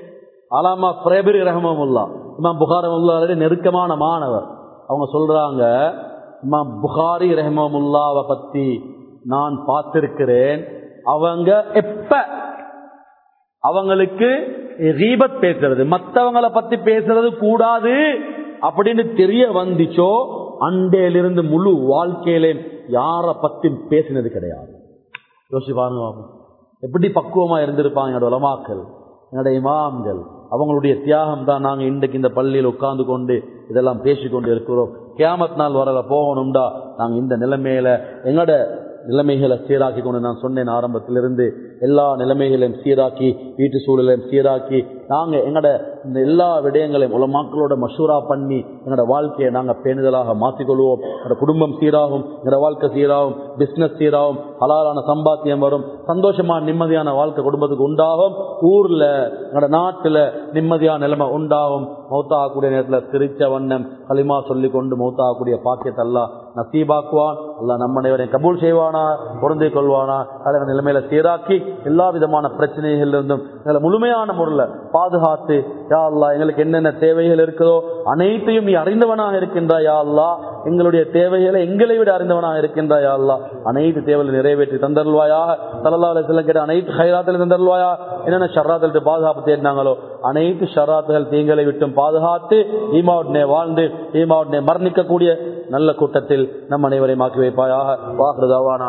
[SPEAKER 1] அலாமா பிரேபரி ரஹமமுல்லா இமாம் புகாரி ரஹமுல்லா நெருக்கமான மாணவர் அவங்க சொல்றாங்க இமாம் புகாரி ரஹமமுல்லாவை பத்தி நான் பார்த்திருக்கிறேன் அவங்க எப்ப அவங்களுக்கு ரீபத் பேசுறது மற்றவங்களை பத்தி பேசுறது கூடாது அப்படின்னு தெரிய வந்துச்சோ அண்டையிலிருந்து முழு வாழ்க்கையில யார பத்தி பேசினது கிடையாது யோசிச்சு பாருங்க பாப்போம். எப்படி பக்குவமா இருந்திருப்பாங்க என்னோட உலமாக்கள் என்னோட இமாம்கள் அவங்களுடைய தியாகம் தான் நாங்க இன்றைக்கு இந்த பள்ளியில் உட்கார்ந்து கொண்டு இதெல்லாம் பேசிக்கொண்டு இருக்கிறோம் கியாமத் நாள் வரல போகணும்டா நாங்க இந்த நிலைமையில எங்களோட நிலைமைகளை சீராக்கி கொண்டு நான் சொன்னேன் ஆரம்பத்திலிருந்து எல்லா நிலைமைகளையும் சீராக்கி வீட்டு சூழலையும் சீராக்கி நாங்க எங்கட இந்த எல்லா விடயங்களையும் உலமாக்களோட மசூரா பண்ணி எங்களோட வாழ்க்கையை நாங்க பேணுதலாக மாற்றிக்கொள்வோம் எங்களோட குடும்பம் சீராகும் எங்களோட வாழ்க்கை சீராகும் பிசினஸ் சீராகும் ஹலாலான சம்பாத்தியம் வரும் சந்தோஷமான நிம்மதியான வாழ்க்கை குடும்பத்துக்கு உண்டாகும் ஊர்ல எங்களோட நாட்டுல நிம்மதியான நிலைமை உண்டாகும் மௌத்தாகக்கூடிய நேரத்தில் சிரிச்ச வண்ணம் களிமா சொல்லி கொண்டு மௌத்தாகக்கூடிய பாக்கியத்தை எல்லாம் நசீபாக்குவான் அல்லா நம்ம அனைவரையும் கபூல் செய்வானா பொருந்தி கொள்வானா அதை நிலைமையில சீராக்கி எல்லா விதமான பிரச்சனைகள் இருந்தும் எங்களை முழுமையான முறையில் பாதுகாத்து யா அல்லா எங்களுக்கு என்னென்ன தேவைகள் இருக்குதோ அனைத்தையும் நீ அறிந்தவனாக இருக்கின்றா யா அல்லா எங்களுடைய தேவைகளை எங்களை விட அறிந்தவனாக இருக்கின்றா யா அல்லா அனைத்து தேவைகளை நிறைவேற்றி தந்தருள்வாயாக தலல்லா செல்ல கேட்ட அனைத்து ஹைராத்தில் தந்தருள்வாயா என்னென்ன ஷர்ராத்தில் பாதுகாப்பு தேடினாங்களோ அனைத்து ஷர்ராத்துகள் தீங்களை விட்டும் பாதுகாத்து ஈமாவுடனே வாழ்ந்து ஈமாவுடனே மரணிக்கக்கூடிய நல்ல கூட்டத்தில் நம் அனைவரையும் ஆக்கி வைப்பாயாக வாக்குதாவான